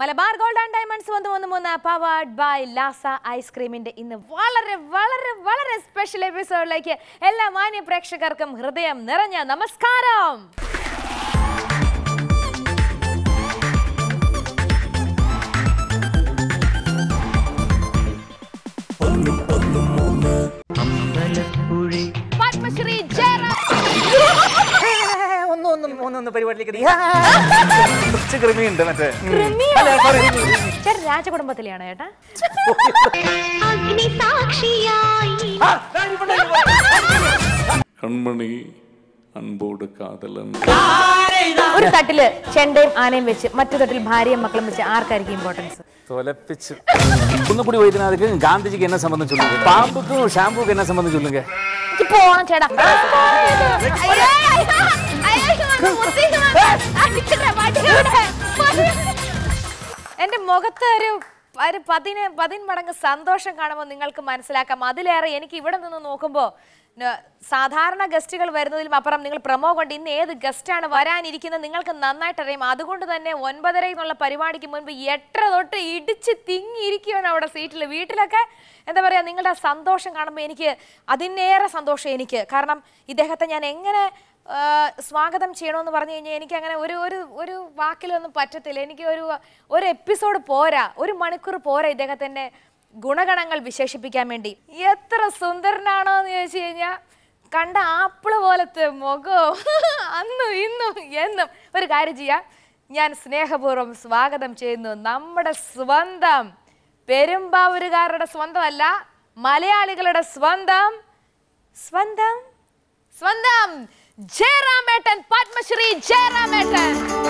Malabar gold and diamonds വന്ന് വന്ന് മൂന്ന് പവേർഡ് ബൈ ലാസ ഐസ്ക്രീമിന്റെ ഇന്ന് വളരെ വളരെ വളരെ സ്പെഷ്യൽ എപ്പിസോഡിലേക്ക് എല്ലാ മാന്യ പ്രേക്ഷകർക്കും ഹൃദയം നിറഞ്ഞ നമസ്കാരം പത്മശ്രീ ജയറാം ഒന്ന് ഒന്ന് ഒന്നൊന്ന് പരിപാടിയിലേക്ക് നീ. കുറച്ച് കൃമിയുണ്ട് മറ്റേ ഉം. കൃമിയോ? അല്ല, sorry. ചേട്ടൻ രാജകുടുംബത്തിലെയാണോ ചേട്ടാ അഗ്നിസാക്ഷിയായി ആ, ദാ ഇവിടെ, ഇവിടെ. கண்மணி அன்போடு காதலன் ഒരു തട്ടില് ചെണ്ടയും ആനയും വെച്ച് മറ്റു തട്ടിൽ ഭാര്യയും മക്കളും വെച്ച് ആർക്കായിരിക്കും ഇമ്പോർട്ടൻസ് தொலைப்பிச்சு குன்னக்குடி வைத்தியநாதுக்கு காந்திஜிக்கு என்ன சம்பந்தம் சொல்லுங்க பாம்புக்கும் ஷாம்புக்கும் என்ன சம்பந்தம் சொல்லுங்க പോണം ചേട്ടാ അയ്യോ, അയ്യോ, അയ്യോ, വന്ന് മുത്തി വന്ന് അടിച്ചിട്ട് വടിയോടെ. എന്റെ മുഖത്ത് ഒരു ഒരു പതിന് പതിന് മടങ്ങ് സന്തോഷം കാണുമ്പോൾ നിങ്ങൾക്ക് മനസ്സിലാക്കാം അതിലേറെ എനിക്ക് ഇവിടെ നിന്ന് നോക്കുമ്പോൾ ന- സാധാരണ ഗസ്റ്റുകൾ വരുന്നതിലും അപ്പുറം നിങ്ങൾ പ്രമോ കൊണ്ട് ഇന്ന് ഏത് ഗസ്റ്റാണ് വരാനിരിക്കുന്നത് നിങ്ങൾക്ക് നന്നായിട്ട് അറിയാം അതുകൊണ്ട് തന്നെ ഒൻപതര എന്നുള്ള പരിപാടിക്ക് മുൻപ് എട്ടര തൊട്ട് ഇടിച്ച് തിങ്ങിയിരിക്കുകയാണ് അവിടെ സീറ്റിൽ വീട്ടിലൊക്കെ എന്താ പറയുക നിങ്ങളുടെ ആ സന്തോഷം കാണുമ്പോൾ എനിക്ക് അതിനേറെ സന്തോഷം എനിക്ക് കാരണം ഇദ്ദേഹത്തെ ഞാൻ എങ്ങനെ ആ, സ്വാഗതം ചെയ്യണമെന്ന് പറഞ്ഞു കഴിഞ്ഞാൽ എനിക്ക് അങ്ങനെ ഒരു ഒരു ഒരു വാക്കിലൊന്നും പറ്റത്തില്ല എനിക്ക് ഒരു ഒരു എപ്പിസോഡ് പോരാ ഒരു മണിക്കൂർ പോരാ ഇദ്ദേഹത്തിന്റെ ഗുണഗണങ്ങൾ വിശേഷിപ്പിക്കാൻ വേണ്ടി എത്ര സുന്ദരനാണോ എന്ന് ചോദിച്ചു കഴിഞ്ഞാൽ കണ്ട ആപ്പിള് പോലത്തെ മുഖവും അന്നും ഇന്നും എന്നും ഒരു കാര്യം ചെയ്യാം ഞാൻ സ്നേഹപൂർവ്വം സ്വാഗതം ചെയ്യുന്നു നമ്മുടെ സ്വന്തം പെരുമ്പാവൂരുകാരുടെ സ്വന്തമല്ല മലയാളികളുടെ സ്വന്തം സ്വന്തം സ്വന്തം ജയറാമേട്ടൻ പത്മശ്രീ ജയറാമേട്ടൻ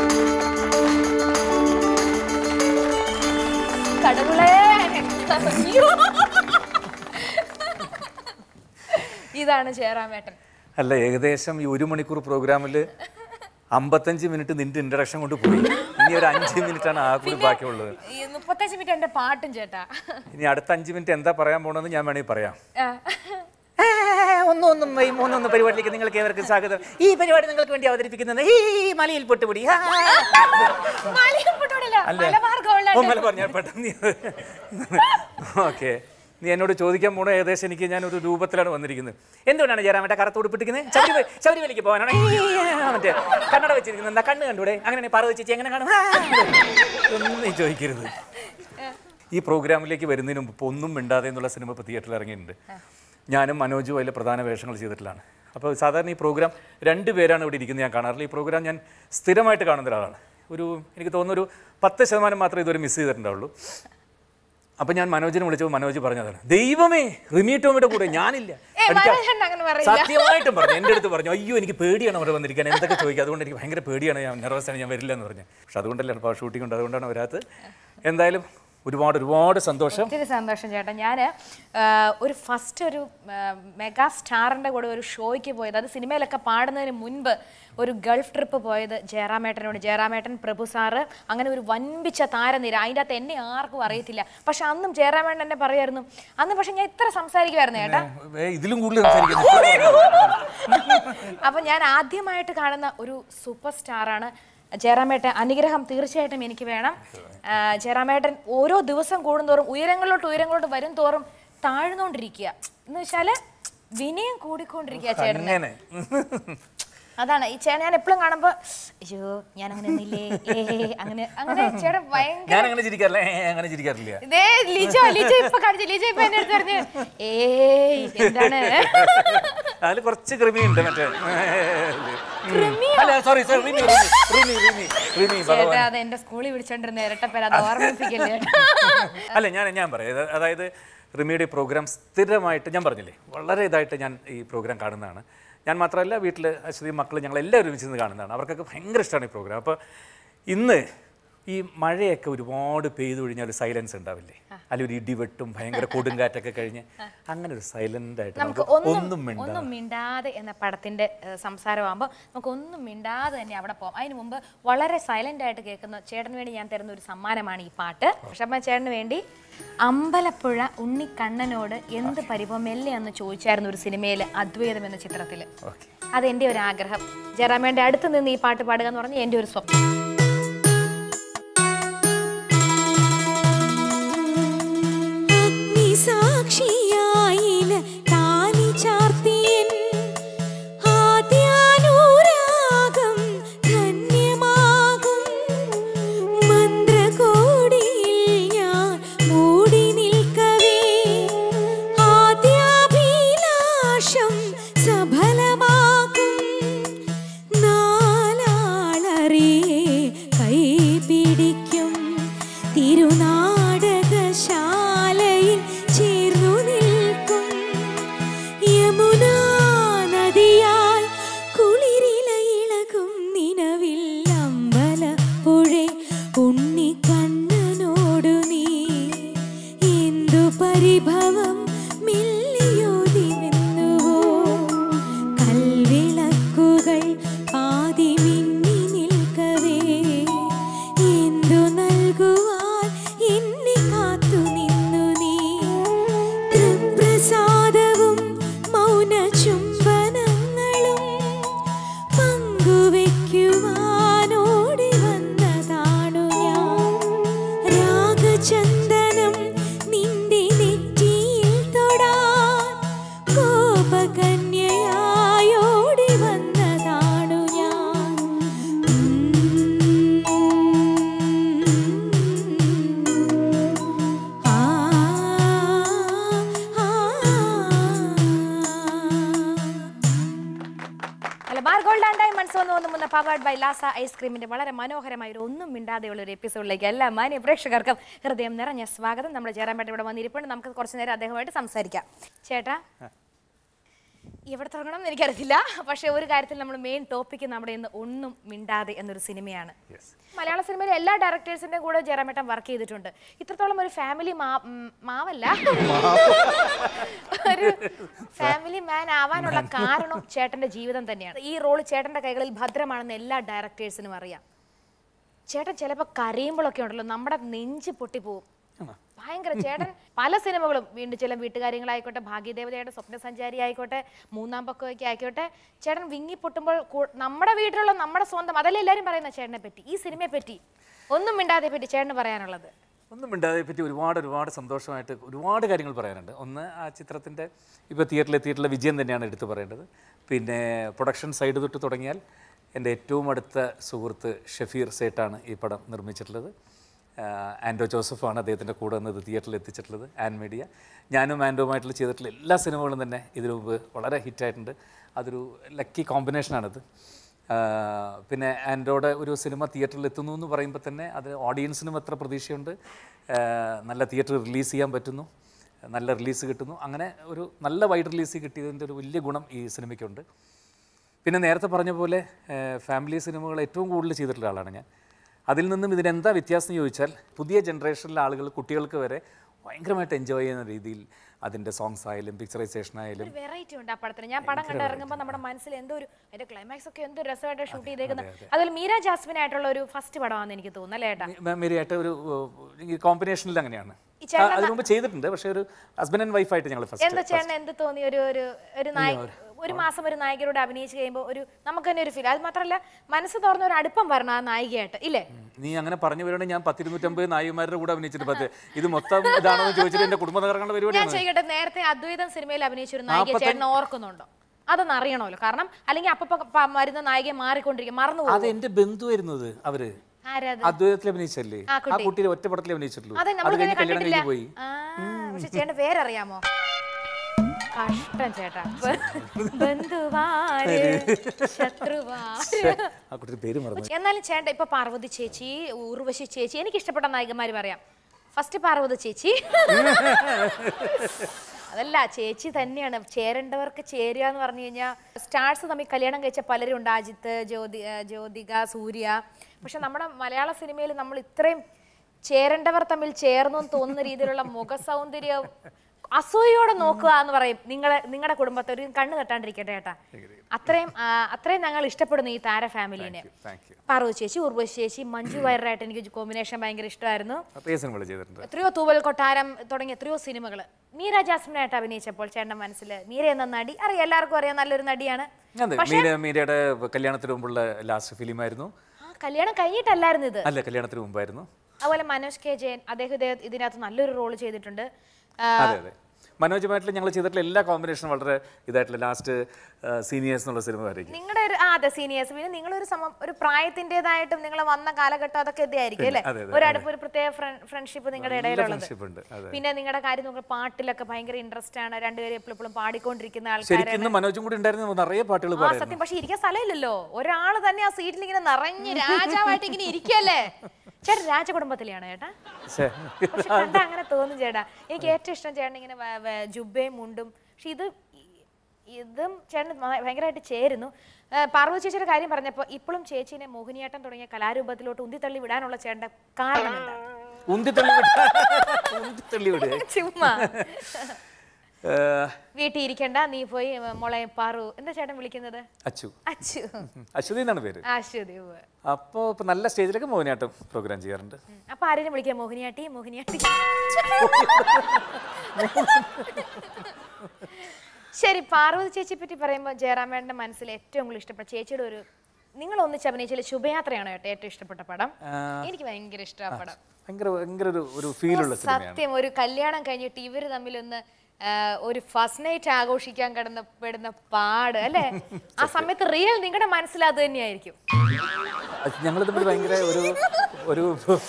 കടവുളേ അയ്യോ. ഇതാണ് ജയറാമേട്ടൻ അല്ല ഏകദേശം ഈ ഒരു മണിക്കൂർ പ്രോഗ്രാമിൽ അമ്പത്തഞ്ച് മിനിറ്റ് നിന്റെ ഇൻട്രഡക്ഷൻ കൊണ്ട് പോയി ഇനി ഒരു അഞ്ച് മിനിറ്റ് ആണ് ആ കൂടി ബാക്കിയുള്ളത് ഈ മുപ്പത്തഞ്ച് മിനിറ്റ് എന്റെ പാട്ടും ചേട്ടാ ഇനി അടുത്ത അഞ്ച് മിനിറ്റ് എന്താ പറയാൻ പോണെന്ന് ഞാൻ വേണമെങ്കിൽ പറയാം ആ. ഒന്നും ഒന്നും ഈ മൂന്നൊന്ന് പരിപാടിയിലേക്ക് നിങ്ങൾക്ക് ഏവർക്കും സ്വാഗതം ഈ പരിപാടി നിങ്ങൾക്ക് വേണ്ടി അവതരിപ്പിക്കുന്നത് ഈ മലയിൽ പൊട്ടുപിടി ആ. മലയാളം പൊട്ടുകൂടില്ല. അല്ല മലബാർ ഗോൾഡ് ഓ, ആൻഡ് മലബാർ ഞാൻ പെട്ടെന്ന് ഓക്കെ നീ എന്നോട് ചോദിക്കാൻ പോണ ഏകദേശം എനിക്ക് ഞാൻ ഒരു രൂപത്തിലാണ് വന്നിരിക്കുന്നത് എന്തുകൊണ്ടാണ് ജയറാമേട്ട കറുത്ത് ഉടുപ്പിട്ടിരിക്കുന്നത് ശബരി ശബരിമലയ്ക്ക് പോകാനാണ് മറ്റേ കണ്ണട വെച്ചിരിക്കുന്നത് എന്താ കണ്ണ് കണ്ടൂടെ അങ്ങനെ പറ വെച്ചേച്ചി എങ്ങനെ കാണും ആ, ഒന്നും നീ ചോദിക്കരുത് ഈ പ്രോഗ്രാമിലേക്ക് വരുന്നതിന് മുമ്പ് ഇപ്പൊ ഒന്നും മിണ്ടാതെ എന്നുള്ള സിനിമ ഇപ്പോൾ തിയേറ്ററിൽ ഇറങ്ങിയിട്ടുണ്ട് ഞാനും മനോജും അതിലെ പ്രധാന വേഷങ്ങൾ ചെയ്തിട്ടുള്ളതാണ് അപ്പോൾ സാധാരണ ഈ പ്രോഗ്രാം രണ്ട് പേരാണ് ഇവിടെ ഇരിക്കുന്നത് ഞാൻ കാണാറില്ല ഈ പ്രോഗ്രാം ഞാൻ സ്ഥിരമായിട്ട് കാണുന്ന ഒരാളാണ് ഒരു എനിക്ക് തോന്നുന്നു ഒരു പത്ത് ശതമാനം മാത്രമേ ഇതുവരെ മിസ് ചെയ്തിട്ടുണ്ടാവുള്ളൂ അപ്പം ഞാൻ മനോജിനെ വിളിച്ചപ്പോൾ മനോജ് പറഞ്ഞതാണ് ദൈവമേ റിമി ടോമിയുടെ കൂടെ ഞാനില്ല ഏയ് എനിക്ക് മനോജ് അങ്ങനെ പറയില്ല. സത്യമായിട്ടും പറഞ്ഞു എൻ്റെ അടുത്ത് പറഞ്ഞു അയ്യോ എനിക്ക് പേടിയാണ് അവിടെ വന്നിരിക്കാൻ എന്തൊക്കെ ചോദിക്കുക അതുകൊണ്ട് എനിക്ക് ഭയങ്കര പേടിയാണ് ഞാൻ നെർവസാണ് ഞാൻ വരില്ല എന്ന് പറഞ്ഞു പക്ഷെ അതുകൊണ്ടല്ല ഇപ്പോൾ ഷൂട്ടിംഗ് ഉണ്ട് അതുകൊണ്ടാണ് വരാത്തത് എന്തായാലും ഒരുപാട് ഒരുപാട് സന്തോഷം ഒത്തിരി സന്തോഷം ചേട്ടാ ഞാൻ ഒരു ഫസ്റ്റ് ഒരു മെഗാ സ്റ്റാറിൻ്റെ കൂടെ ഒരു ഷോയ്ക്ക് പോയത് അത് സിനിമയിലൊക്കെ പാടുന്നതിന് മുൻപ് ഒരു ഗൾഫ് ട്രിപ്പ് പോയത് ജയറാമേട്ടനോട് ജയറാമേട്ടൻ പ്രഭു സാറ് അങ്ങനെ ഒരു വൻപിച്ച താരനിര അതിൻ്റെ അകത്ത് എന്നെ ആർക്കും അറിയത്തില്ല പക്ഷെ അന്നും ജയറാമേട്ടൻ എന്നെ പറയായിരുന്നു അന്ന് പക്ഷെ ഞാൻ ഇത്ര സംസാരിക്കുമായിരുന്നു ചേട്ടാ ഏ, ഇതിലും കൂടുതൽ സംസാരിക്കുന്നു അപ്പൊ ഞാൻ ആദ്യമായിട്ട് കാണുന്ന ഒരു സൂപ്പർ സ്റ്റാറാണ് ജയറാമേട്ടൻ അനുഗ്രഹം തീർച്ചയായിട്ടും എനിക്ക് വേണം ആ, ജയറാമേട്ടൻ ഓരോ ദിവസം കൂടുന്തോറും ഉയരങ്ങളിലോട്ട് ഉയരങ്ങളിലോട്ട് വരും തോറും താഴ്ന്നുകൊണ്ടിരിക്കുക എന്ന് വെച്ചാല് വിനയം കൂടിക്കൊണ്ടിരിക്കുക ചേട്ടന് അങ്ങനെ അതാണ് ഈ ചേട്ടൻ ഞാൻ എപ്പോഴും കാണുമ്പോ അയ്യോ ഞാൻ അങ്ങനെ നിന്നില്ലേ ഏ അങ്ങനെ അങ്ങനെ ചേട്ടൻ ഭയങ്കര ഞാൻ അങ്ങനെ ചിരിക്കാറില്ല ഏ, അങ്ങനെ ചിരിക്കാറില്ല ഇതേ ലിജോ ലിജോ ഇപ്പൊ കാണിച്ചു ലിജോ ഇപ്പൊ എന്റെ അടുത്ത് പറഞ്ഞു ഏയ് എന്താണ് അതിൽ കുറച്ച് കൃമിയുണ്ട് മറ്റേ അല്ല സോറി സോറി റിമി റിമി റിമി റിമി റിമി ചേട്ടാ ഭഗവാൻ അത് എന്റെ സ്കൂളിൽ വിളിച്ചോണ്ടിരുന്ന ഇരട്ടപ്പേര് അത് ഓർമ്മിപ്പിക്കല്ലേ അല്ല ഞാൻ ഞാൻ പറയാം ഇത് അതായത് റിമിയുടെ പ്രോഗ്രാം സ്ഥിരമായിട്ട് ഞാൻ പറഞ്ഞില്ലേ വളരെ ഇതായിട്ട് ഞാൻ ഈ പ്രോഗ്രാം കാണുന്നതാണ് ഞാൻ മാത്രമല്ല വീട്ടിൽ അശ്വതി മക്കൾ ഞങ്ങൾ എല്ലാവരും ഒരുമിച്ച് നിന്ന് കാണുന്നതാണ് അവർക്കൊക്കെ ഭയങ്കര ഇഷ്ടമാണ് ഈ പ്രോഗ്രാം അപ്പോൾ ഇന്ന് ഈ മഴയൊക്കെ ഒരുപാട് പെയ്തു കഴിഞ്ഞാൽ ഒരു സൈലൻസ് ഉണ്ടാവില്ലേ അല്ലെങ്കിൽ ഒരു ഇടിവെട്ടും ഭയങ്കര കൊടുങ്കാറ്റൊക്കെ കഴിഞ്ഞ് അങ്ങനെ ഒരു സൈലന്റ് ആയിട്ട് നമുക്ക് നമുക്ക് ഒന്നും ഒന്നും മിണ്ടാതെ ഒന്നും മിണ്ടാതെ എന്ന പടത്തിന്റെ ഏഹ്, സംസാരമാകുമ്പോൾ നമുക്ക് ഒന്നും മിണ്ടാതെ തന്നെ അവിടെ പോകാം അതിന് മുമ്പ് വളരെ സൈലന്റ് ആയിട്ട് കേൾക്കുന്ന ചേട്ടന് വേണ്ടി ഞാൻ തരുന്ന ഒരു സമ്മാനമാണ് ഈ പാട്ട് പക്ഷെ അമ്മ ചേട്ടന് വേണ്ടി അമ്പലപ്പുഴ ഉണ്ണിക്കണ്ണനോട് എന്ത് പരിഭവം മെല്ലെ എന്ന് ചോദിച്ചായിരുന്നു ഒരു സിനിമയിൽ അദ്വൈതം എന്ന ചിത്രത്തിൽ ഓക്കെ അത് എൻ്റെ ഒരു ആഗ്രഹം ജയറാമേൻ്റെ അടുത്ത് നിന്ന് ഈ പാട്ട് പാടുക എന്ന് പറഞ്ഞാൽ എൻ്റെ ഒരു സ്വപ്നം തിരുനാടകശാലയിൽ ചേർന്നു നിൽക്കും യമുനാ നദിയായി കുളിരിലയിളകും നിലവിൽ അമ്പലപ്പുഴേ ഉണ്ണിക്കണ്ണനോടു നീ എന്തു പരിഭവം മില്ലിയോതി നിന്നുവോ കൽവിളക്കുകൾ പാതി മിന്നി നിൽക്കവേ എന്തു നൽകുവാൻ എന്നെ കാത്തു നിന്നു നീ തൃപ്രസാദവും മൗന ചുംബനങ്ങളും പങ്കുവെക്കുവാനോടി വന്നതാണു ഞാൻ രാഗചന്ദനം നിന്റെ നെറ്റിയിൽ തൊടാൻ കോപകന്യയായോടി വന്നതാണു ഞാൻ ആ മലബാർ ഗോൾഡ് ആൻഡ് ഡയമണ്ട്സ് വന്നു വന്നു മുന്ന പവേർഡ് ബൈ ലാസ ഐസ്ക്രീമിന്റെ വളരെ മനോഹരമായ ഒരു ഒന്നും മിണ്ടാതെയുള്ള ഒരു എപ്പിസോഡിലേക്ക് എല്ലാ മാന്യ പ്രേക്ഷകർക്കും ഹൃദയം നിറഞ്ഞ സ്വാഗതം നമ്മുടെ ചേരാമ്പേട്ട ഇവിടെ വന്നിരിപ്പുണ്ട് നമുക്ക് കുറച്ച് നേരം അദ്ദേഹമായിട്ട് സംസാരിക്കാം ചേട്ടാ എവിടെ തുടങ്ങണം എന്ന് എനിക്കറിയത്തില്ല പക്ഷേ ഒരു കാര്യത്തിൽ നമ്മൾ മെയിൻ ടോപ്പിക്ക് നമ്മുടെ ഇന്ന് ഒന്നും മിണ്ടാതെ എന്നൊരു സിനിമയാണ് മലയാള സിനിമയിലെ എല്ലാ ഡയറക്ടേഴ്സിന്റെയും കൂടെ ജയറാമേട്ടൻ വർക്ക് ചെയ്തിട്ടുണ്ട് ഇത്രത്തോളം ഒരു ഫാമിലി മാവല്ല ഒരു ഫാമിലി മാൻ ആവാനുള്ള കാരണം ചേട്ടന്റെ ജീവിതം തന്നെയാണ് ഈ റോള് ചേട്ടന്റെ കൈകളിൽ ഭദ്രമാണെന്ന് എല്ലാ ഡയറക്ടേഴ്സിനും അറിയാം ചേട്ടൻ ചിലപ്പോൾ കരയുമ്പോഴൊക്കെ ഉണ്ടല്ലോ നമ്മുടെ നെഞ്ച് പൊട്ടിപ്പോവും ഭയങ്കര ചേട്ടൻ പല സിനിമകളും വീണ്ടും ചില വീട്ടുകാര്യങ്ങളായിക്കോട്ടെ ഭാഗ്യദേവതയുടെ സ്വപ്നസഞ്ചാരി ആയിക്കോട്ടെ മൂന്നാം പക്കമൊക്കെ ആയിക്കോട്ടെ ചേട്ടൻ വിങ്ങി പൊട്ടുമ്പോൾ കൂ- നമ്മുടെ വീട്ടിലുള്ള നമ്മുടെ സ്വന്തം അതല്ലേ എല്ലാവരും പറയുന്ന ചേട്ടനെ പറ്റി ഈ സിനിമയെ പറ്റി ഒന്നും മിണ്ടാതെ പറ്റി ചേട്ടന് പറയാനുള്ളത് ഒന്നും മിണ്ടാതെ പറ്റി ഒരുപാട് ഒരുപാട് സന്തോഷമായിട്ട് ഒരുപാട് കാര്യങ്ങൾ പറയാനുണ്ട് ഒന്ന് ആ ചിത്രത്തിൻ്റെ ഇപ്പോൾ തിയേറ്ററിലെത്തിയിട്ടുള്ള വിജയം തന്നെയാണ് എടുത്തു പറയേണ്ടത് പിന്നെ പ്രൊഡക്ഷൻ സൈഡ് തൊട്ട് തുടങ്ങിയാൽ എൻ്റെ ഏറ്റവും അടുത്ത സുഹൃത്ത് ഷഫീർ സേട്ടാണ് ഈ പടം നിർമ്മിച്ചിട്ടുള്ളത് ആഹ് ആൻഡോ ജോസഫാണ് അദ്ദേഹത്തിൻ്റെ കൂടെ നിന്ന് ഇത് തിയേറ്ററിൽ എത്തിച്ചിട്ടുള്ളത് ആൻ മീഡിയ ഞാനും ആൻഡോവുമായിട്ടുള്ള ചെയ്തിട്ടുള്ള എല്ലാ സിനിമകളും തന്നെ ഇതിനു മുമ്പ് വളരെ ഹിറ്റായിട്ടുണ്ട് അതൊരു ലക്കി കോമ്പിനേഷനാണിത് ആഹ് പിന്നെ ആൻഡ്രോയുടെ ഒരു സിനിമ തിയേറ്ററിൽ എത്തുന്നു എന്ന് പറയുമ്പോൾ തന്നെ അത് ഓഡിയൻസിനും എത്ര പ്രതീക്ഷയുണ്ട് ആഹ് നല്ല തിയേറ്ററിൽ റിലീസ് ചെയ്യാൻ പറ്റുന്നു നല്ല റിലീസ് കിട്ടുന്നു അങ്ങനെ ഒരു നല്ല വൈഡ് റിലീസ് കിട്ടിയതിൻ്റെ ഒരു വലിയ ഗുണം ഈ സിനിമയ്ക്കുണ്ട് പിന്നെ നേരത്തെ പറഞ്ഞ പോലെ ഫാമിലി സിനിമകൾ ഏറ്റവും കൂടുതൽ ചെയ്തിട്ടുള്ള ആളാണ് ഞാൻ അതിൽ നിന്നും ഇതിനെന്താ വ്യത്യാസം എന്ന് ചോദിച്ചാൽ പുതിയ ജനറേഷനിലെ ആളുകൾ കുട്ടികൾക്ക് വരെ ഭയങ്കരമായിട്ട് എൻജോയ് ചെയ്യുന്ന രീതിയിൽ അതിൻ്റെ സോങ്സ് ആയാലും പിക്ചറൈസേഷൻ ആയാലും ഒരു വെറൈറ്റി ഉണ്ട് ആ പടത്തിന് ഞാൻ പടം കണ്ടിറങ്ങുമ്പോൾ നമ്മുടെ മനസ്സിൽ എന്തോ ഒരു അതിന്റെ ക്ലൈമാക്സ് ഒക്കെ എന്തോ രസമായിട്ട് ഷൂട്ട് ചെയ്തേക്കുന്നത് അതിൽ മീര ജാസ്മിൻ ആയിട്ടുള്ള ഒരു ഫസ്റ്റ് പടമാണെന്ന് എനിക്ക് തോന്നുന്നു അല്ലേ ഏട്ടാ മേരിയായിട്ട് ഒരു കോമ്പിനേഷനിൽ അങ്ങനെയാണ് ഈ ചേട്ടൻ ആ, അതിനു മുമ്പ് ചെയ്തിട്ടുണ്ട് പക്ഷേ ഒരു ഹസ്ബൻഡ് ആൻഡ് വൈഫായിട്ട് ഞങ്ങൾ എന്താ ഫസ്റ്റ് ചേട്ടൻ എന്ത് തോന്നി ഒരു ഒരു ഒരു നായി ഒരു മാസം ഒരു നായികയോട് അഭിനയിച്ച് കഴിയുമ്പോൾ ഒരു നമുക്ക് തന്നെ ഒരു ഫീൽ അത് മാത്രമല്ല മനസ്സ് തുറന്ന ഒരു അടുപ്പം വരണം ആ നായികയായിട്ട് ഇല്ലേ നീ അങ്ങനെ പറഞ്ഞു വരുവാണെങ്കിൽ ഞാൻ പത്തിരുന്നൂറ്റമ്പത് നായികമാരുടെ കൂടെ അഭിനയിച്ചിട്ട് പത്ത് ഇത് മൊത്തം ഇതാണോ എന്ന് ചോദിച്ചിട്ട് എന്റെ കുടുംബം തകർക്കേണ്ട ഞാൻ പരിപാടിയാണ് ചോദിക്കട്ടെ നേരത്തെ അദ്വൈതം സിനിമയിൽ അഭിനയിച്ച ഒരു നായിക ചേട്ടൻ ഓർക്കുന്നുണ്ടോ അതൊന്ന് അറിയണമല്ലോ കാരണം അല്ലെങ്കിൽ അപ്പൊ മരുന്ന് നായികയെ മാറിക്കൊണ്ടിരിക്കും മറന്നു അത് എന്റെ ബന്ധുവായിരുന്നു അത് അവര് ആരാത് അദ്വൈതത്തിൽ അഭിനയിച്ചല്ലേ ആ, ആ കുട്ടി ഒറ്റപ്പടത്തിൽ അഭിനയിച്ചിട്ടുള്ളൂ അതെ അത് നമ്മൾ കഴിഞ്ഞ് കല്യാണം കണ്ടിട്ടില്ല കഴിഞ്ഞ് പോയി ആ പക്ഷെ ചേട്ടന്റെ പേരറിയാമോ കഷ്ടം ചേട്ടാ ബന്ധുവാര് ശത്രുവാര് ആ കുട്ടിയുടെ പേര് മറന്നു എന്നാലും ചേട്ടൻ ഇപ്പൊ പാർവതി ചേച്ചി ഊർവശി ചേച്ചി എനിക്ക് ഇഷ്ടപ്പെട്ട നായികമാര് പറയാം ഫസ്റ്റ് പാർവതി ചേച്ചി അതല്ല ചേച്ചി തന്നെയാണ് ചേരേണ്ടവർക്ക് ചേരുക എന്ന് പറഞ്ഞു കഴിഞ്ഞാൽ സ്റ്റാർസ് തമ്മിൽ കല്യാണം കഴിച്ച പലരും ഉണ്ട് അജിത്ത് ജ്യോതി ആ, ജ്യോതിക സൂര്യ പക്ഷെ നമ്മുടെ മലയാള സിനിമയിൽ നമ്മൾ ഇത്രയും ചേരേണ്ടവർ തമ്മിൽ ചേർന്നു എന്ന് തോന്നുന്ന രീതിയിലുള്ള മുഖ സൗന്ദര്യം അസൂയോടെ നോക്കുക എന്ന് പറയും നിങ്ങളെ നിങ്ങളുടെ കുടുംബത്തെ ഒരു കണ്ണ് തട്ടാണ്ടിരിക്കട്ടെ ചേട്ടാ അത്രയും ആ, അത്രയും ഞങ്ങൾ ഇഷ്ടപ്പെടുന്നു ഈ താര ഫാമിലിനെ താങ്ക് യു പാർവതി ചേച്ചി ഉർവശി ചേച്ചി മഞ്ജു വയറായിട്ട് എനിക്ക് കോമ്പിനേഷൻ ഭയങ്കര ഇഷ്ടമായിരുന്നു അപ്പോൾ ഈ സിനിമകൾ ചെയ്തിട്ടുണ്ട് എത്രയോ തൂവൽ കൊട്ടാരം തുടങ്ങിയ എത്രയോ സിനിമകൾ മീര ജാസ്മിനായിട്ട് അഭിനയിച്ചപ്പോൾ ചേട്ടൻ്റെ മനസ്സിൽ മീര എന്ന നടി അറിയാം എല്ലാവർക്കും അറിയാം നല്ലൊരു നടിയാണ് അതെ മീര മീരയുടെ കല്യാണത്തിന് മുമ്പുള്ള ലാസ്റ്റ് ഫിലിമായിരുന്നു ആ കല്യാണം കഴിഞ്ഞിട്ടല്ലായിരുന്നു ഇത് അല്ല കല്യാണത്തിന് മുമ്പായിരുന്നു അതുപോലെ മനോജ് കെ ജയൻ അദ്ദേഹം ഇതേ- ഇതിനകത്ത് നല്ലൊരു റോൾ ചെയ്തിട്ടുണ്ട് ആ, അതെ അതെ മനോജുമായിട്ട് ഞങ്ങൾ ചെയ്തിട്ടുള്ള എല്ലാ കോമ്പിനേഷനും വളരെ ഇതായിട്ടുള്ള ലാസ്റ്റ് സീനിയേഴ്സ് എന്നുള്ള സിനിമ വരയ്ക്കും നിങ്ങളുടെ ഒരു ആ അതെ സീനിയേഴ്സ് പിന്നെ നിങ്ങളൊരു സമം ഒരു പ്രായത്തിൻ്റെതായിട്ടും നിങ്ങൾ വന്ന കാലഘട്ടം അതൊക്കെ ഇതായിരിക്കും അല്ലേ അതെ, അതെ, ഒരു അടുപ്പ് ഒരു പ്രത്യേക ഫ്രണ്ട്ഷിപ്പ് നിങ്ങളുടെ ഇടയിലുള്ളത് ഫ്രണ്ട്ഷിപ്പ് ഉണ്ട് അതെ പിന്നെ നിങ്ങളുടെ കാര്യം നോക്കുമ്പോൾ പാട്ടിലൊക്കെ ഭയങ്കര ഇൻട്രസ്റ്റ് ആണ് രണ്ടുപേരും എപ്പോഴും എപ്പോഴും പാടിക്കൊണ്ടിരിക്കുന്ന ആൾക്കാർ ശരിക്കും ഇന്ന് മനോജും കൂടി ഉണ്ടായിരുന്നു നിറയെ പാട്ടുകൾ ആ പാടായിരുന്നു സത്യം പക്ഷെ ഇരിക്കാൻ സ്ഥലമില്ലല്ലോ ഒരാൾ തന്നെ ആ സീറ്റിൽ ഇങ്ങനെ നിറഞ്ഞ് രാജാവായിട്ട് ഇങ്ങനെ ഇരിക്കല്ലേ ചേട്ടൻ രാജകുടുംബത്തിലെയാണ് ചേട്ടാ ശ്ശേ. പക്ഷെ കണ്ട അങ്ങനെ തോന്നും ചേട്ടാ എനിക്ക് ഏറ്റവും ഇഷ്ടം ചേട്ടൻ ഇങ്ങനെ വ- വ- ജുബയും മുണ്ടും പക്ഷെ ഇത് ഈ- ഇതും ചേട്ടൻ ഭ- ഭയങ്കരമായിട്ട് ചേരുന്നു ആ, പാർവതി ചേച്ചിയുടെ കാര്യം പറഞ്ഞപ്പോൾ ഇപ്പോഴും ചേച്ചീനെ മോഹിനിയാട്ടം തുടങ്ങിയ കലാരൂപത്തിലോട്ട് ഉന്തിത്തള്ളി വിടാനുള്ള ചേട്ടൻ്റെ കാരണം എന്താണ് ഉന്തിത്തള്ളി വിട് ഉന്തിത്തള്ളി വിട് ചുമ്മാ ഏഹ്, വീട്ടിൽ ഇരിക്കണ്ട നീ പോയി മോളെ പാറു എന്താ ചേട്ടൻ വിളിക്കുന്നത് അച്ചു അച്ചു അശ്വതി എന്നാണ് പേര് അശ്വതി ഉവ്വ്. അപ്പോൾ ഇപ്പം നല്ല സ്റ്റേജിലൊക്കെ മോഹിനിയാട്ടം പ്രോഗ്രാം ചെയ്യാറുണ്ട് ഉം. അപ്പൊ ആരെയും വിളിക്കാം മോഹിനിയാട്ടി മോഹിനിയാട്ടി ശരി പാർവതി ചേച്ചിയെ പറ്റി പറയുമ്പോൾ ജയറാമേട്ടന്റെ മനസ്സിൽ ഏറ്റവും കൂടുതൽ ഇഷ്ടപ്പെട്ട ചേച്ചിയുടെ ഒരു നിങ്ങൾ ഒന്നിച്ച് അഭിനയിച്ചതിൽ ശുഭയാത്രയാണ് കേട്ടോ ഏറ്റവും ഇഷ്ടപ്പെട്ട പടം എനിക്ക് ഭയങ്കര ഇഷ്ടമാണ് പടം ഭയങ്കര ഭയങ്കര ഒരു ഒരു ഫീലുള്ള സിനിമയാണ് സത്യം ഒരു കല്യാണം കഴിഞ്ഞിട്ട് ഇവര് തമ്മിലൊന്ന് ആ, ഒരു ഫസ്റ്റ് നൈറ്റ് ആഘോഷിക്കാൻ കിടന്ന പെടുന്ന പാട് അല്ലേ ആ സമയത്ത് റിയൽ നിങ്ങളുടെ മനസ്സിൽ അത് തന്നെയായിരിക്കും ഞങ്ങൾ തമ്മിൽ ഭയങ്കര ഒരു ഒരു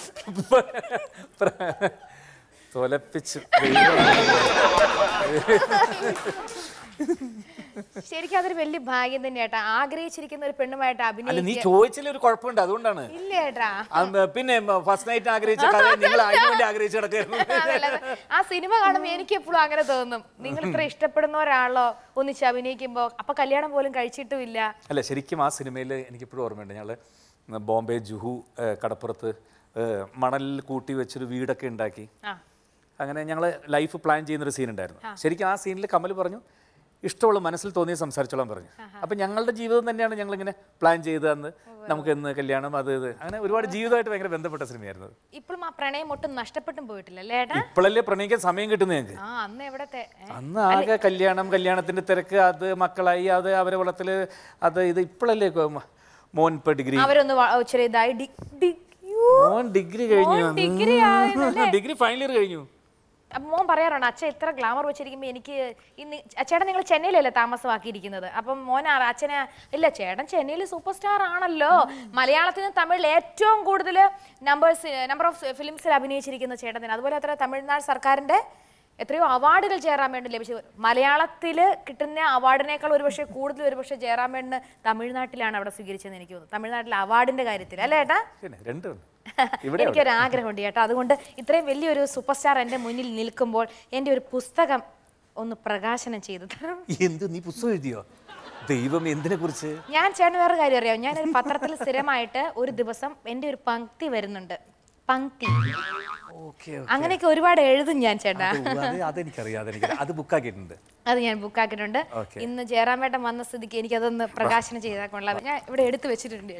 തൊലപ്പിച്ചു ശരിക്കും അതൊരു വലിയ ഭാഗ്യം തന്നെയാട്ടാ ആഗ്രഹിച്ചിരിക്കുന്ന ഒരു പെണ്ണുമായിട്ട് അല്ല നീ അഭിനയിക്കുക ചോദിച്ചില്ല ഒരു കുഴപ്പമുണ്ട് അതുകൊണ്ടാണ് ഇല്ല ഏട്ടാ ആ, പിന്നെ ഫസ്റ്റ് നൈറ്റ് ആഗ്രഹിച്ച കഥ നിങ്ങൾ അതിനു വേണ്ടി ആഗ്രഹിച്ചു കിടക്കായിരുന്നു അതല്ല, അത് ആ സിനിമ കാണുമ്പോൾ എനിക്ക് എപ്പോഴും അങ്ങനെ തോന്നും നിങ്ങൾ ഇത്ര ഇഷ്ടപ്പെടുന്ന ഒരാളോ ഒന്നിച്ച് അഭിനയിക്കുമ്പോ അപ്പൊ കല്യാണം പോലും കഴിച്ചിട്ടുമില്ല അല്ല ശരിക്കും ആ സിനിമയിൽ എനിക്കിപ്പോഴും ഓർമ്മയുണ്ട് ഞങ്ങൾ ബോംബെ ജുഹു ഏഹ്, കടപ്പുറത്ത് ഏഹ്, മണലിൽ കൂട്ടി വെച്ചൊരു വീടൊക്കെ ഉണ്ടാക്കി ആ അങ്ങനെ ഞങ്ങൾ ലൈഫ് പ്ലാൻ ചെയ്യുന്നൊരു സീൻ ഉണ്ടായിരുന്നു ശരിക്കും ആ സീനിൽ കമൽ പറഞ്ഞു ഇഷ്ടമുള്ള മനസ്സിൽ തോന്നിയ സംസാരിച്ചോളാൻ പറഞ്ഞു അപ്പം ഞങ്ങളുടെ ജീവിതം തന്നെയാണ് ഞങ്ങളിങ്ങനെ പ്ലാൻ ചെയ്തതെന്ന് നമുക്ക് എന്ന് കല്യാണം അത് ഇത് അങ്ങനെ ഒരുപാട് ജീവിതമായിട്ട് ഭയങ്കര ബന്ധപ്പെട്ട സിനിമയായിരുന്നു അത്. ഇപ്പോഴും ആ പ്രണയം ഒട്ടും നഷ്ടപ്പെട്ടും പോയിട്ടില്ല അല്ലേ ഏട്ടാ ഇപ്പോഴല്ലേ പ്രണയിക്കാൻ സമയം കിട്ടുന്നത് ഞങ്ങൾക്ക് ആ അന്ന് എവിടത്തെ ഏ? അന്ന് ആകെ കല്യാണം കല്യാണത്തിന്റെ തിരക്ക് അത് മക്കളായി അത് അവരെ വളർത്തല് അത് ഇത് ഇപ്പോഴല്ലേ കൊ- മ- മോൻ ഇപ്പൊ ഡിഗ്രി അവരൊന്ന് വ- ഇച്ചിരി ഇതായി ഡി- ഡി- യ്യോ. മോൻ ഡിഗ്രി കഴിഞ്ഞു മോൻ ഡിഗ്രി ആയതല്ലേ? ഡിഗ്രി ഫൈനൽ ഇയർ കഴിഞ്ഞു അപ്പൊ മോൻ പറയാറുണ്ട് അച്ഛൻ ഇത്ര ഗ്ലാമർ വെച്ചിരിക്കുമ്പോ എനിക്ക് ഇന്ന് ചേട്ടൻ നിങ്ങൾ ചെന്നൈയിലല്ലേ താമസമാക്കിയിരിക്കുന്നത് അപ്പം മോൻ ആ- അച്ഛനെ ഇല്ല ചേട്ടൻ ചെന്നൈയിൽ സൂപ്പർ സ്റ്റാർ ആണല്ലോ മലയാളത്തിൽ നിന്ന് തമിഴിൽ ഏറ്റവും കൂടുതൽ നമ്പേഴ്സ് നമ്പർ ഓഫ് ഫിലിംസിൽ അഭിനയിച്ചിരിക്കുന്ന ചേട്ടൻ അതുപോലെ അത്ര തമിഴ്നാട് സർക്കാരിന്റെ എത്രയോ അവാർഡുകൾ ജയറാമേണ്ടിന് ലഭിച്ചു മലയാളത്തിൽ കിട്ടുന്ന അവാർഡിനേക്കാൾ ഒരുപക്ഷെ കൂടുതൽ ഒരുപക്ഷെ ജയറാമേണ്ടിന് തമിഴ്നാട്ടിലാണ് അവിടെ സ്വീകരിച്ചതെന്ന് എനിക്ക് തോന്നുന്നു തമിഴ്നാട്ടിലെ അവാർഡിന്റെ കാര്യത്തിൽ അല്ലേ ഏട്ടാ പിന്നെ രണ്ടും ഇവിടെ എനിക്കൊരു ആഗ്രഹമുണ്ട് ചേട്ടാ അതുകൊണ്ട് ഇത്രയും വലിയൊരു സൂപ്പർ സ്റ്റാർ എൻ്റെ മുന്നിൽ നിൽക്കുമ്പോൾ എൻ്റെ ഒരു പുസ്തകം ഒന്ന് പ്രകാശനം ചെയ്തു തരണം എന്ത് നീ പുസ്തകം എഴുതിയോ ദൈവം എന്തിനെ കുറിച്ച് ഞാൻ ചേട്ടന് വേറെ കാര്യം അറിയാം ഞാനൊരു പത്രത്തിൽ സ്ഥിരമായിട്ട് ഒരു ദിവസം എൻ്റെ ഒരു പങ്ക്തി വരുന്നുണ്ട് പങ്ക്തി ഓക്കെ അങ്ങനെയൊക്കെ ഒരുപാട് എഴുതും ഞാൻ ചേട്ടാ അത് അതെനിക്കറിയാം അതെനിക്കറിയാം അത് ബുക്കാക്കിയിട്ടുണ്ട് അത് ഞാൻ ബുക്കാക്കിയിട്ടുണ്ട് Okay. ഇന്ന് ജയറാമേട്ടൻ വന്ന സ്ഥിതിക്ക് എനിക്കതൊന്ന് പ്രകാശനം ചെയ്താൽ കൊള്ളാം ഞാൻ ഇവിടെ എടുത്തു വെച്ചിട്ടുണ്ട്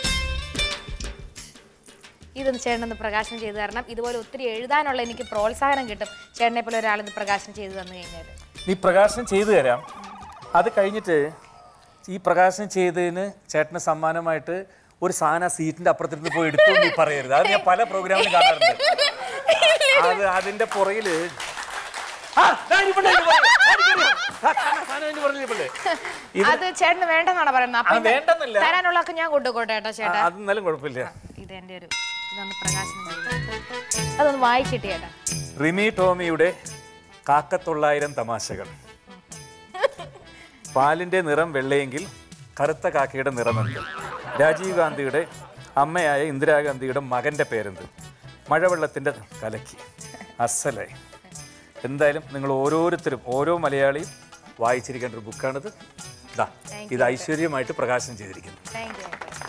ഇതൊന്ന് ചേട്ടനൊന്ന് പ്രകാശനം ചെയ്തു തരണം ഇതുപോലെ ഒത്തിരി എഴുതാനുള്ള എനിക്ക് പ്രോത്സാഹനം കിട്ടും ചേട്ടനെ പോലെ ഒരാളിന്ന് പ്രകാശനം ചെയ്തു തന്നു കഴിഞ്ഞാൽ നീ പ്രകാശനം ചെയ്തു തരാം അത് കഴിഞ്ഞിട്ട് ഈ പ്രകാശനം ചെയ്തതിന് ചേട്ടന് സമ്മാനമായിട്ട് ഒരു സാധനം ആ സീറ്റിന്റെ അപ്പുറത്തിരുന്ന് പോയി എടുത്തു നീ പറയരുത് അത് ഞാൻ പല പ്രോഗ്രാമിലും കാണാറുണ്ട് അത് അതിന്റെ പുറകില് ആ, ദാ ഇരിപ്പുണ്ട്, ഇരിപ്പുണ്ട്. ആ, എനിക്കറിയാം. ആ, കാണാം, സാധനം ഇതിന്റെ പുറകിൽ ഇരിപ്പുണ്ട്. ഇത് അത് ചേട്ടന് വേണ്ടെന്നാണ് പറയുന്നത് അപ്പൊ ആ, ഇത് വേണ്ടെന്നല്ല. തരാനുള്ളതൊക്കെ ഞാൻ കൊണ്ടുപോട്ടെ കേട്ടോ ആ, ചേട്ടാ അത് എന്നാലും കുഴപ്പമില്ല ഇത് എൻ്റെ ഒരു ഇതൊന്ന് പ്രകാശനം ചെയ്തു അതൊന്ന് വായിച്ചിട്ട് ചേട്ടാ റിമി ടോമിയുടെ കാക്കത്തൊള്ളായിരം തമാശകൾ പാലിന്റെ നിറം വെള്ളയെങ്കിൽ കറുത്ത കാക്കയുടെ നിറമെന്ത് രാജീവ് ഗാന്ധിയുടെ അമ്മയായ ഇന്ദിരാഗാന്ധിയുടെ മകന്റെ പേരെന്ത് മഴവെള്ളത്തിന്റെ കലക്കി അസലായി എന്തായാലും നിങ്ങൾ ഓരോരുത്തരും ഓരോ മലയാളിയും വായിച്ചിരിക്കേണ്ട ഒരു ബുക്കാണിത് ഇതാ ഇത് ഐശ്വര്യമായിട്ട് പ്രകാശനം ചെയ്തിരിക്കുന്നു താങ്ക് യു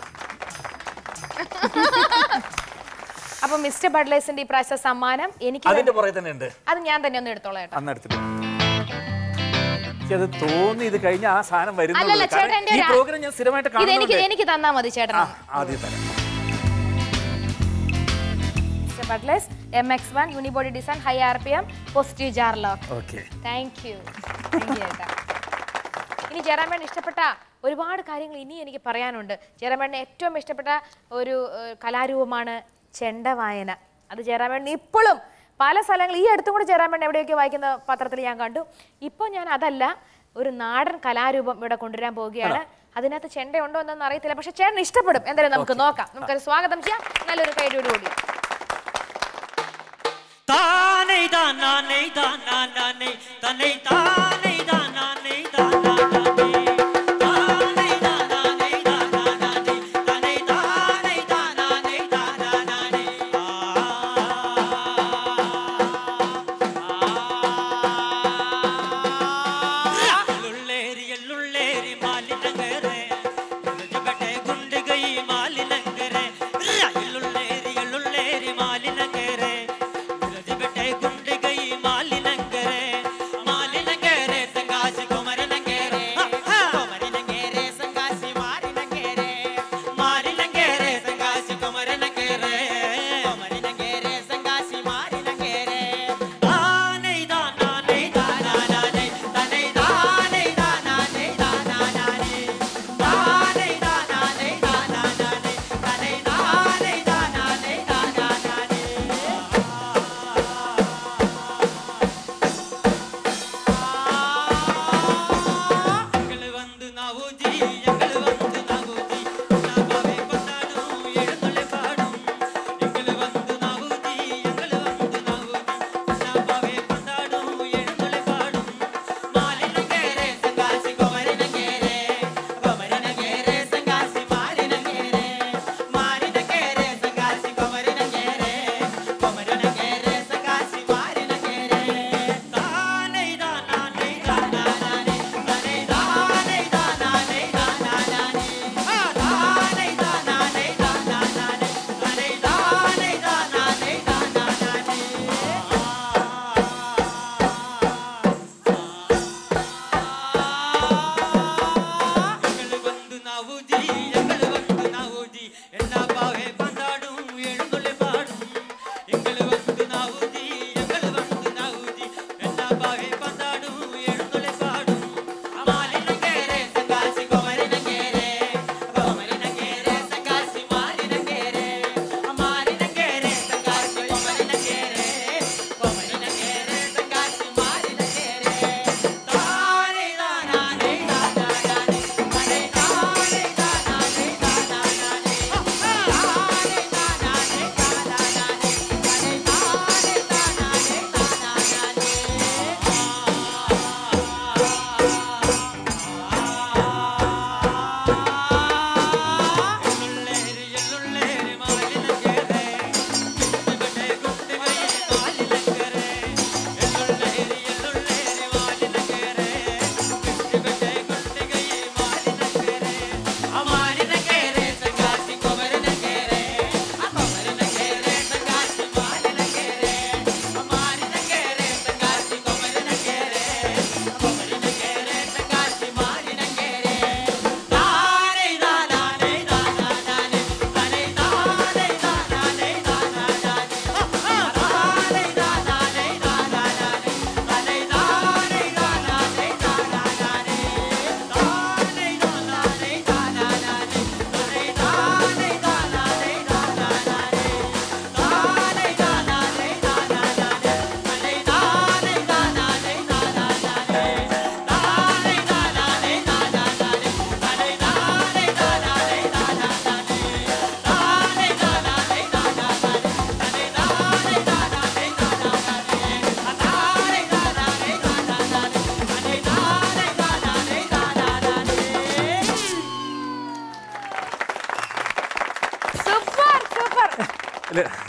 അപ്പൊ മിസ്റ്റർ ബഡ്ലേസിന്റെ ഈ പ്രാവശ്യത്തെ സമ്മാനം എനിക്ക് അതിന്റെ പുറകെ തന്നെ ഉണ്ട് അത് ഞാൻ തന്നെ ഒന്ന് എടുത്തോളാം ചേട്ടാ അന്ന് എടുത്തിട്ട് എനിക്കത് തോന്നി ഇത് കഴിഞ്ഞ ആ സാധനം വരുന്നുള്ളൂ. അല്ലല്ല ചേട്ടൻ കാരണം എന്റെ ഈ ഒരു പ്രോഗ്രാം ഞാൻ സ്ഥിരമായിട്ട് ഇത് എനിക്ക് കാണുന്നുണ്ട് എനിക്ക് തന്നാ മതി ചേട്ടൻ ആ, ആദ്യം തരാം മിസ്റ്റർ ബഡ്ലേസ് M X one unibody design high R P M positive jar lock okay thank you thank you ചേട്ടാ ഇനി ജയറാമേട്ടൻ ഇഷ്ടപ്പെട്ട ഒരുപാട് കാര്യങ്ങൾ ഇനി എനിക്ക് പറയാനുണ്ട് ജയറാമേട്ടന് ഏറ്റവും ഇഷ്ടപ്പെട്ട ഒരു ഏഹ്, കലാരൂപമാണ് ചെണ്ട വായന അത് ജയറാമേട്ടൻ ഇപ്പോഴും പല സ്ഥലങ്ങളിൽ ഈ അടുത്തും കൂടെ ജയറാമേട്ടൻ എവിടെയൊക്കെ വായിക്കുന്ന പത്രത്തിൽ ഞാൻ കണ്ടു ഇപ്പോൾ ഞാൻ അതല്ല ഒരു നാടൻ കലാരൂപം ഇവിടെ കൊണ്ടുവരാൻ പോവുകയാണ് അതിനകത്ത് ചെണ്ട ഉണ്ടോ എന്നൊന്നും അറിയത്തില്ല പക്ഷെ ചേട്ടൻ ഇഷ്ടപ്പെടും എന്തായാലും നമുക്ക് നോക്കാം നമുക്കത് സ്വാഗതം ചെയ്യാം നല്ലൊരു കൈയോടുകൂടി தானை தான் நானே தான் நான் நானே தன்னை தானை தான் நானே தான் நான் நானே தானை தான் நானே தான் நான் நானே தன்னை தானை தான் நானே தான் நான் நானே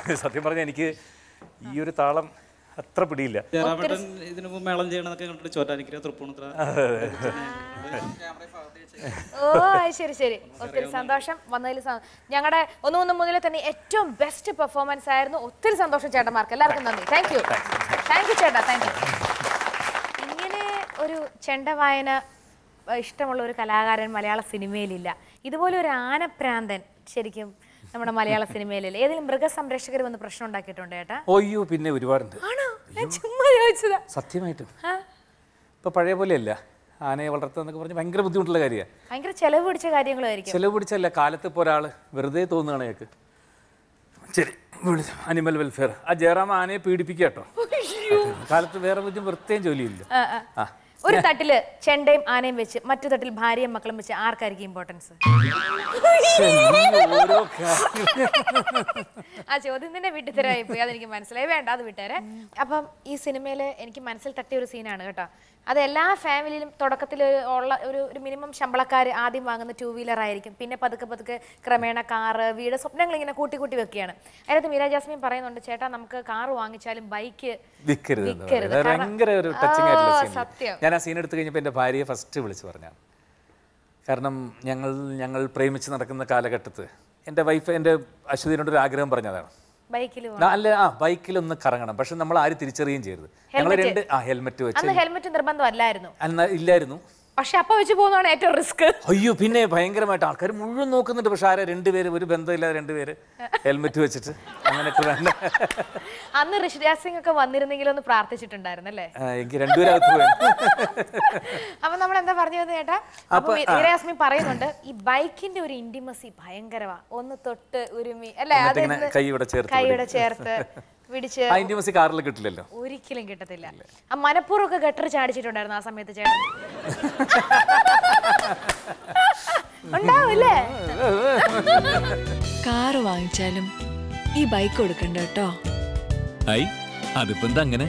സത്യം പറഞ്ഞാൽ എനിക്ക് ഈ ഒരു താളം അത്ര പിടിയില്ല ജയറാമേട്ടൻ ഇതിനു മുമ്പ് മേളം ചെയ്യണമെന്നൊക്കെ കണ്ടിട്ട് ചോറ്റാനിക്കര തൃപ്പൂണിത്ര ഓ അത് ശരി ശരി ഒത്തിരി സന്തോഷം വന്നതിൽ ഞങ്ങളുടെ ഒന്ന് ഒന്ന് മുതലേ തന്നെ ഏറ്റവും ബെസ്റ്റ് പെർഫോമൻസ് ആയിരുന്നു ഒത്തിരി സന്തോഷം ചേട്ടന്മാർക്ക് എല്ലാവർക്കും നന്ദി താങ്ക് യു താങ്ക് യു ചേട്ടാ താങ്ക് യു ഇങ്ങനെ ഒരു ചെണ്ട വായന ഏഹ്, ഇഷ്ടമുള്ള ഒരു കലാകാരൻ മലയാള സിനിമയിലില്ല ഇതുപോലെ ഒരു ആനപ്രാന്തൻ ശരിക്കും നമ്മുടെ മലയാള സിനിമയിലില്ല ഏതെങ്കിലും മൃഗസംരക്ഷകർ വന്ന് പ്രശ്നം ഉണ്ടാക്കിയിട്ടുണ്ടോ ചേട്ടാ ഒയ്യോ പിന്നെ ഒരുപാടുണ്ട് ആണോ ഞാൻ ചുമ്മാ ചോദിച്ചതാ സത്യമായിട്ടും ആ, ഇപ്പൊ പഴയ പോലെയല്ല ആനയെ വളർത്തുക എന്നൊക്കെ പറഞ്ഞ് ഭയങ്കര ബുദ്ധിമുട്ടുള്ള കാര്യമാണ് ഭയങ്കര ചെലവ് പിടിച്ച കാര്യങ്ങളായിരിക്കും ചെലവ് പിടിച്ചല്ല കാലത്ത് ഇപ്പോൾ ഒരാൾ വെറുതെ തോന്നുകയാണ് അയാൾക്ക് ശരി വിളിച്ചു അനിമൽ വെൽഫെയർ ആ ജയറാം ആനയെ പീഡിപ്പിക്കുക കേട്ടോ കാലത്ത് വേറെ ബുദ്ധി വൃത്തിയും ജോലിയില്ല ആ, ആ. ആ ഒരു തട്ടില് ചെണ്ടയും ആനയും വെച്ച് മറ്റു തട്ടിൽ ഭാര്യയും മക്കളും വെച്ച് ആർക്കായിരിക്കും ഇമ്പോർട്ടൻസ് ശ്ശെ, നീ ഓരോ കാര്യം ആ ചോദ്യം തന്നെ വിട്ടുതരായി പോയി അതെനിക്ക് മനസ്സിലായി വേണ്ട അത് വിട്ടേരെ അപ്പം ഈ സിനിമയിൽ എനിക്ക് മനസ്സിൽ തട്ടിയ ഒരു സീനാണ് കേട്ടോ അത് എല്ലാ ഫാമിലിയിലും തുടക്കത്തിൽ ഉള്ള ഒരു ഒരു മിനിമം ശമ്പളക്കാർ ആദ്യം വാങ്ങുന്ന ടൂ വീലർ ആയിരിക്കും പിന്നെ പതുക്കെ പതുക്കെ ക്രമേണ കാറ് വീട് സ്വപ്നങ്ങൾ ഇങ്ങനെ കൂട്ടി കൂട്ടി വെക്കുകയാണ് അതിനകത്ത് മീര ജാസ്മിൻ പറയുന്നുണ്ട് ചേട്ടാ നമുക്ക് കാറ് വാങ്ങിച്ചാലും ബൈക്ക് വിൽക്കരുത് എന്ന് വിൽക്കരുത്. പറയുന്നത്. അത് കാരണം- ഭയങ്കര ഒരു ടച്ചിങ് ആയിട്ടുള്ള ആ, സീൻ സത്യം. ഞാൻ ആ സീൻ എടുത്തു കഴിഞ്ഞപ്പോൾ എൻ്റെ ഭാര്യയെ ഫസ്റ്റ് വിളിച്ച് പറഞ്ഞാണ് കാരണം ഞങ്ങൾ ഞങ്ങൾ പ്രേമിച്ച് നടക്കുന്ന കാലഘട്ടത്ത് എൻ്റെ വൈഫ് എൻ്റെ അശ്വതിനോട് ഒരു ആഗ്രഹം പറഞ്ഞതാണ് ബൈക്കിൽ ആ, അല്ല ആ ബൈക്കിൽ ഒന്ന് കറങ്ങണം പക്ഷെ നമ്മൾ ആരും തിരിച്ചറിയുകയും ചെയ്യരുത് ഞങ്ങൾ Helmet. രണ്ട് ആ ഹെൽമെറ്റ് വെച്ച് അന്ന് ഹെൽമെറ്റ് നിർബന്ധമല്ലായിരുന്നു അന്ന് ഇല്ലായിരുന്നു പക്ഷെ അപ്പൊ വെച്ച് പോകുന്നതാണ് ഏറ്റവും റിസ്ക് അയ്യോ പിന്നെ ഭയങ്കരമായിട്ട് ആൾക്കാർ മുഴുവൻ നോക്കുന്നുണ്ട് പക്ഷെ ആരാ രണ്ടുപേര് ഒരു ബന്ധമില്ലാതെ രണ്ടുപേര് ഹെൽമെറ്റ് വെച്ചിട്ട് അങ്ങനെയൊക്കെ വേണ്ട അന്ന് ഋഷിരാജ് സിംഗ് ഒക്കെ വന്നിരുന്നെങ്കിൽ ഒന്ന് പ്രാർത്ഥിച്ചിട്ടുണ്ടായിരുന്നു അല്ലേ ആ, എനിക്ക് രണ്ടുപേരകത്ത് പോയി അപ്പൊ നമ്മൾ എന്താ പറഞ്ഞത് ചേട്ടാ അപ്പൊ അപ്പൊ, ആ. മീരാസ്മി പറയുന്നുണ്ട് ഈ ബൈക്കിന്റെ ഒരു ഇന്റിമസി ഭയങ്കരവാ ഒന്ന് തൊട്ട് ഉരുമി അല്ലെ എന്നിട്ട് ഇങ്ങനെ കൈ ഇവിടെ ചേർത്ത് കൈയുടെ ചേർത്ത് പിടിച്ച് ആ ഇന്റിമസി കാറിൽ കിട്ടില്ലല്ലോ ഒരിക്കലും കിട്ടത്തില്ല ആ മനഃപൂർവ്വം ഒക്കെ ഗട്ടർ ചാടിച്ചിട്ടുണ്ടായിരുന്നു ആ സമയത്ത് ചേട്ടൻ ഉണ്ടാവില്ലേ കാറ് വാങ്ങിച്ചാലും ഈ ബൈക്ക് കൊടുക്കണ്ട കേട്ടോ ഐ അതിപ്പോ എന്താ അങ്ങനെ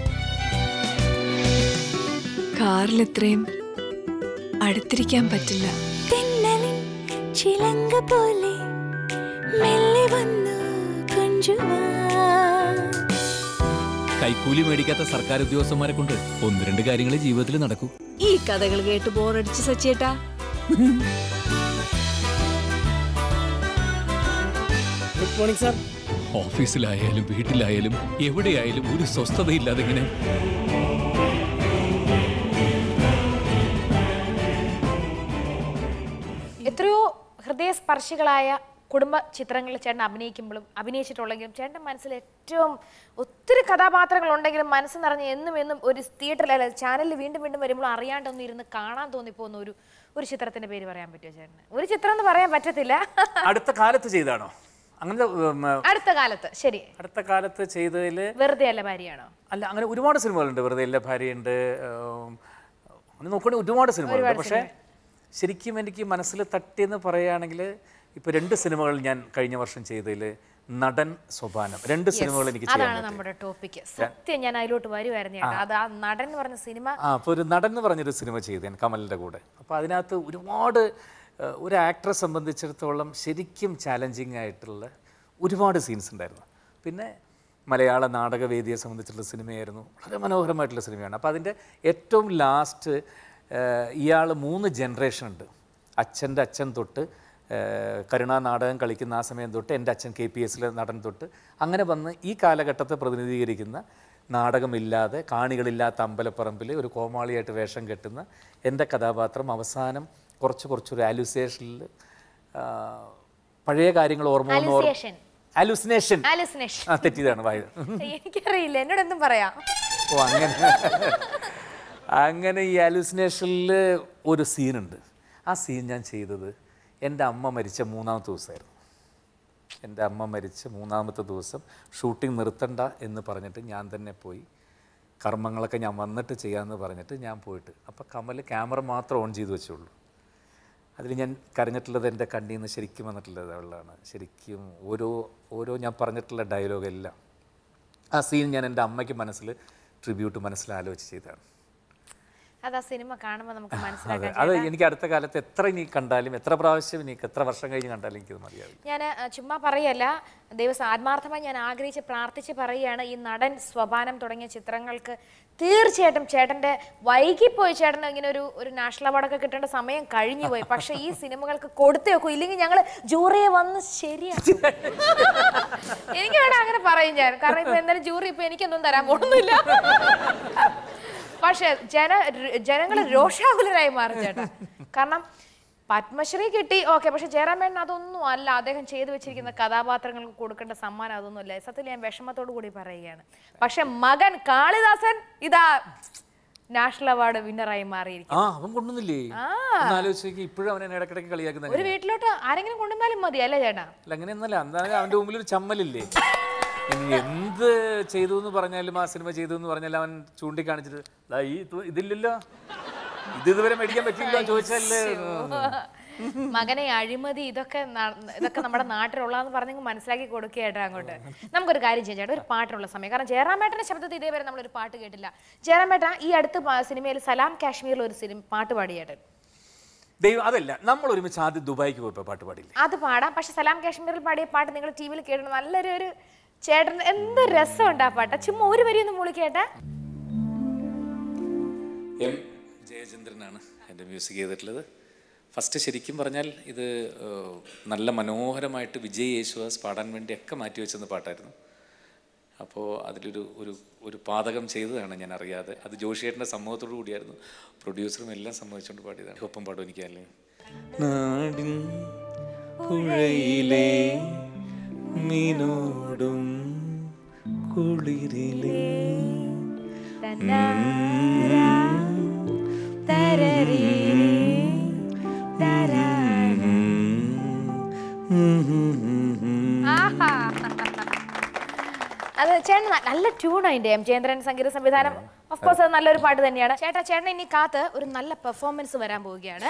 കാറിൽ ഇത്രയും അടുത്തിരിക്കാൻ പറ്റില്ല തെന്നലിൻ ചിലങ്ക പോലെ മെല്ലെ വന്നു കൊഞ്ചുവാ കൈക്കൂലി മേടിക്കാത്ത സർക്കാർ ഉദ്യോഗസ്ഥന്മാരെ കൊണ്ട് ഒന്ന് രണ്ട് കാര്യങ്ങൾ ജീവിതത്തിൽ നടക്കൂ ഈ കഥകൾ കേട്ട് ബോറടിച്ച് സച്ചേട്ടാ ഗുഡ് മോർണിംഗ് സാർ ഓഫീസിലായാലും വീട്ടിലായാലും എവിടെയായാലും ഒരു സ്വസ്ഥതയില്ലാതെ ഇങ്ങനെ എത്രയോ ഹൃദയസ്പർശികളായ കുടുംബ ചിത്രങ്ങളിൽ ചേട്ടൻ അഭിനയിക്കുമ്പോഴും അഭിനയിച്ചിട്ടുള്ളെങ്കിലും ചേട്ടൻ്റെ മനസ്സിൽ ഏറ്റവും ഒത്തിരി കഥാപാത്രങ്ങൾ ഉണ്ടെങ്കിലും മനസ്സ് നിറഞ്ഞ് എന്നും എന്നും ഒരു തിയേറ്ററിൽ അല്ല ചാനലിൽ വീണ്ടും വീണ്ടും വരുമ്പോൾ അറിയാണ്ടൊന്നും ഇരുന്ന് കാണാൻ തോന്നിപ്പോകുന്ന ഒരു ഒരു ചിത്രത്തിന്റെ പേര് പറയാൻ പറ്റുമോ ചേട്ടന് ഒരു ചിത്രം എന്ന് പറയാൻ പറ്റത്തില്ല അടുത്ത കാലത്ത് ചെയ്താണോ അങ്ങനത്തെ ഉം, അടുത്ത കാലത്ത് ശരി അടുത്ത കാലത്ത് ചെയ്തതിൽ വെറുതെ അല്ല ഭാര്യയാണോ അല്ല അങ്ങനെ ഒരുപാട് സിനിമകളുണ്ട് വെറുതെ എല്ലാ ഭാര്യയുണ്ട് ഉം, അങ്ങനെ നോക്കുകയാണെങ്കിൽ ഒരുപാട് സിനിമകളുണ്ട് പക്ഷേ ശരിക്കും എനിക്ക് മനസ്സിൽ തട്ടിയെന്ന് പറയുകയാണെങ്കിൽ ഇപ്പോൾ രണ്ട് സിനിമകൾ ഞാൻ കഴിഞ്ഞ വർഷം ചെയ്തതിൽ നടൻ സോപാനം രണ്ട് സിനിമകൾ എനിക്ക് ചെയ്യാൻ അതാണ് പറ്റി നമ്മുടെ ടോപ്പിക്ക് സത്യം ഞാൻ അതിലോട്ട് വരുമായിരുന്നു ചേട്ടാ അത് ആ നടൻ എന്ന് പറഞ്ഞ സിനിമ ആ അപ്പോൾ ഒരു നടൻ എന്ന് പറഞ്ഞൊരു സിനിമ ചെയ്തു ഞാൻ കമലിൻ്റെ കൂടെ അപ്പോൾ അതിനകത്ത് ഒരുപാട് ഏഹ്, ഒരു ആക്ടറെ സംബന്ധിച്ചിടത്തോളം ശരിക്കും ചാലഞ്ചിങ് ആയിട്ടുള്ള ഒരുപാട് സീൻസ് ഉണ്ടായിരുന്നു പിന്നെ മലയാള നാടകവേദിയെ സംബന്ധിച്ചുള്ള സിനിമയായിരുന്നു വളരെ മനോഹരമായിട്ടുള്ള സിനിമയാണ് അപ്പോൾ അതിൻ്റെ ഏറ്റവും ലാസ്റ്റ് ഇയാൾ മൂന്ന് ജനറേഷൻ ഉണ്ട് അച്ഛൻ്റെ അച്ഛൻ തൊട്ട് ഏഹ്, കരുണാ നാടകം കളിക്കുന്ന ആ സമയം തൊട്ട് എൻ്റെ അച്ഛൻ കെ പി എസിലെ നടൻ തൊട്ട് അങ്ങനെ വന്ന് ഈ കാലഘട്ടത്തെ പ്രതിനിധീകരിക്കുന്ന നാടകമില്ലാതെ കാണികളില്ലാത്ത അമ്പലപ്പറമ്പിൽ ഒരു കോമാളിയായിട്ട് വേഷം കെട്ടുന്ന എൻ്റെ കഥാപാത്രം അവസാനം കുറച്ച് കുറച്ചൊരു ആലുസേഷനിൽ പഴയ കാര്യങ്ങൾ ഓർമ്മ വന്ന് ഓർമ്മ Hallucination. ആലുസിനേഷൻ ആലുസിനേഷൻ ആ തെറ്റിയതാണ് വായ എനിക്കറിയില്ല എന്നോട് എന്തും പറയാം ഓ അങ്ങനെ അങ്ങനെ ഈ ആലുസിനേഷനിൽ ഒരു സീനുണ്ട് ആ സീൻ ഞാൻ ചെയ്തത് എൻ്റെ അമ്മ മരിച്ച മൂന്നാമത്തെ ദിവസമായിരുന്നു എൻ്റെ അമ്മ മരിച്ച മൂന്നാമത്തെ ദിവസം ഷൂട്ടിംഗ് നിർത്തണ്ട എന്ന് പറഞ്ഞിട്ട് ഞാൻ തന്നെ പോയി കർമ്മങ്ങളൊക്കെ ഞാൻ വന്നിട്ട് ചെയ്യാമെന്ന് പറഞ്ഞിട്ട് ഞാൻ പോയിട്ട് അപ്പോൾ കമൽ ക്യാമറ മാത്രം ഓൺ ചെയ്ത് വെച്ചുള്ളൂ അതിൽ ഞാൻ കരഞ്ഞിട്ടുള്ളത് എൻ്റെ കണ്ണിൽ നിന്ന് ശരിക്കും വന്നിട്ടുള്ളത് അവളാണ് ശരിക്കും ഓരോ ഓരോ ഞാൻ പറഞ്ഞിട്ടുള്ള ഡയലോഗെല്ലാം ആ സീൻ ഞാൻ എൻ്റെ അമ്മയ്ക്ക് മനസ്സിൽ ട്രിബ്യൂട്ട് മനസ്സിൽ ആലോചിച്ച് ചെയ്തതാണ് അത് ആ സിനിമ കാണുമ്പോൾ നമുക്ക് അതെ മനസ്സിലാക്കാൻ അത് എനിക്ക് അടുത്ത കാലത്ത് എത്ര ഇനി കണ്ടാലും എത്ര പ്രാവശ്യം ഇനി എത്ര വർഷം കഴിഞ്ഞ് കണ്ടാലും എനിക്കത് മതിയാവില്ല ഞാൻ ചുമ്മാ പറയല്ല ദൈവം ആത്മാർത്ഥമായി ഞാൻ ആഗ്രഹിച്ച് പ്രാർത്ഥിച്ച് പറയുകയാണ് ഈ നടൻ സ്വപാനം തുടങ്ങിയ ചിത്രങ്ങൾക്ക് തീർച്ചയായിട്ടും ചേട്ടന്റെ വൈകിപ്പോയി ചേട്ടന് ഇങ്ങനെ ഒരു ഒരു നാഷണൽ അവാർഡൊക്കെ കിട്ടേണ്ട സമയം കഴിഞ്ഞു പോയി പക്ഷെ ഈ സിനിമകൾക്ക് കൊടുത്തേ വെക്കൂ ഇല്ലെങ്കിൽ ഞങ്ങൾ ജൂറിയെ വന്ന് ശരിയാക്കും എനിക്ക് വേണം അങ്ങനെ പറയും ഞാൻ കാരണം ഇപ്പൊ എന്തായാലും ജൂറി ഇപ്പൊ എനിക്കൊന്നും തരാൻ പോകുന്നില്ല പക്ഷെ ജന ജനങ്ങൾ രോഷാകുലരായി മാറും ചേട്ടാ കാരണം പത്മശ്രീ കിട്ടി ഓക്കെ പക്ഷെ ജയറാമേണ്ണൻ അതൊന്നും അല്ല അദ്ദേഹം ചെയ്തു വെച്ചിരിക്കുന്ന കഥാപാത്രങ്ങൾക്ക് കൊടുക്കേണ്ട സമ്മാനം അതൊന്നും അല്ല സത്യത്തിൽ ഞാൻ വിഷമത്തോടു കൂടി പറയുകയാണ് പക്ഷെ മകൻ കാളിദാസൻ ഇതാ നാഷണൽ അവാർഡ് വിന്നറായി മാറിയിരിക്കും ആ അവൻ കൊണ്ടുവന്നില്ലേ ഒന്ന് ആലോചിച്ച് ഇപ്പോഴും അവനെ ഇടയ്ക്കിടയ്ക്ക് കളിയാക്കുന്ന ഒരു വീട്ടിലോട്ട് ആരെങ്കിലും കൊണ്ടുവന്നാലും മതി അല്ലേ ചേട്ടാ അല്ല അങ്ങനെയൊന്നല്ല എന്തായാലും അവന്റെ മുമ്പിൽ ഒരു ചമ്മലില്ലേ ഇനി എന്ത് ചെയ്തു എന്ന് പറഞ്ഞാലും ആ സിനിമ ചെയ്തു എന്ന് പറഞ്ഞാലും അവൻ ചൂണ്ടിക്കാണിച്ചിട്ട് "ദാ ഈ ഇത് ഇതില്ലല്ലോ ഇത് ഇതുവരെ മേടിക്കാൻ പറ്റില്ല ചോദിച്ചല്ലേ മകനെ അഴിമതി ഇതൊക്കെ ന- ഇതൊക്കെ നമ്മുടെ നാട്ടിലുള്ളതെന്ന് പറഞ്ഞെങ്കിൽ മനസ്സിലാക്കി കൊടുക്കുകയായിട്ട് അങ്ങോട്ട് നമുക്കൊരു കാര്യം ചെയ്യാം ചേട്ടാ ഒരു പാട്ടിനുള്ള സമയം കാരണം ജയറാമേട്ടന്റെ ശബ്ദത്തിൽ ഇതേവരെ നമ്മളൊരു പാട്ട് കേട്ടില്ല ജയറാമേട്ട ഈ അടുത്ത പ- സിനിമയിൽ സലാം കാശ്മീരിൽ ഒരു സിനിമ പാട്ട് പാടിയേട്ടൻ ദൈവം അതല്ല നമ്മൾ ഒരുമിച്ച് ആദ്യം ദുബായിക്ക് പോയപ്പോ പാട്ട് പാടില്ലേ അത് പാടാം പക്ഷെ സലാം കാശ്മീരിൽ പാടിയ പാട്ട് നിങ്ങൾ ടി വിയിൽ കേട്ടിട്ടുണ്ട് നല്ലൊരു ഒരു ചേട്ടൻ എന്ത് രസമുണ്ട് ആ പാട്ട് ചുമ്മാ ഒരു വരി ഒന്ന് മൂളിക്കേട്ടെ എം ജയചന്ദ്രനാണ് എൻ്റെ മ്യൂസിക് ചെയ്തിട്ടുള്ളത് ഫസ്റ്റ് ശരിക്കും പറഞ്ഞാൽ ഇത് ഏഹ്, നല്ല മനോഹരമായിട്ട് വിജയ് യേശുദാസ് പാടാൻ വേണ്ടിയൊക്കെ മാറ്റി വെച്ചെന്ന പാട്ടായിരുന്നു അപ്പോൾ അതിലൊരു ഒരു ഒരു പാതകം ചെയ്തതാണ് ഞാൻ അറിയാതെ അത് ജോഷിയേട്ടൻ്റെ സമ്മതത്തോടു കൂടിയായിരുന്നു പ്രൊഡ്യൂസറും എല്ലാം സമ്മതിച്ചുകൊണ്ട് പാടിയതാണ് ഒപ്പം പാടും എനിക്കല്ലേ നാടിൻ പുഴയിലെ മീനോടും കുളിരിലേ ആഹാ. അത് ചേട്ടൻ ന- നല്ല ട്യൂൺ അതിന്റെ എം ജയേന്ദ്രൻ സംഗീത സംവിധാനം ഓഫ് കോഴ്സ് അത് നല്ലൊരു പാട്ട് തന്നെയാണ് ചേട്ടാ ചേട്ടൻ ഇനി കാത്ത് ഒരു നല്ല പെർഫോമൻസ് വരാൻ പോവുകയാണ്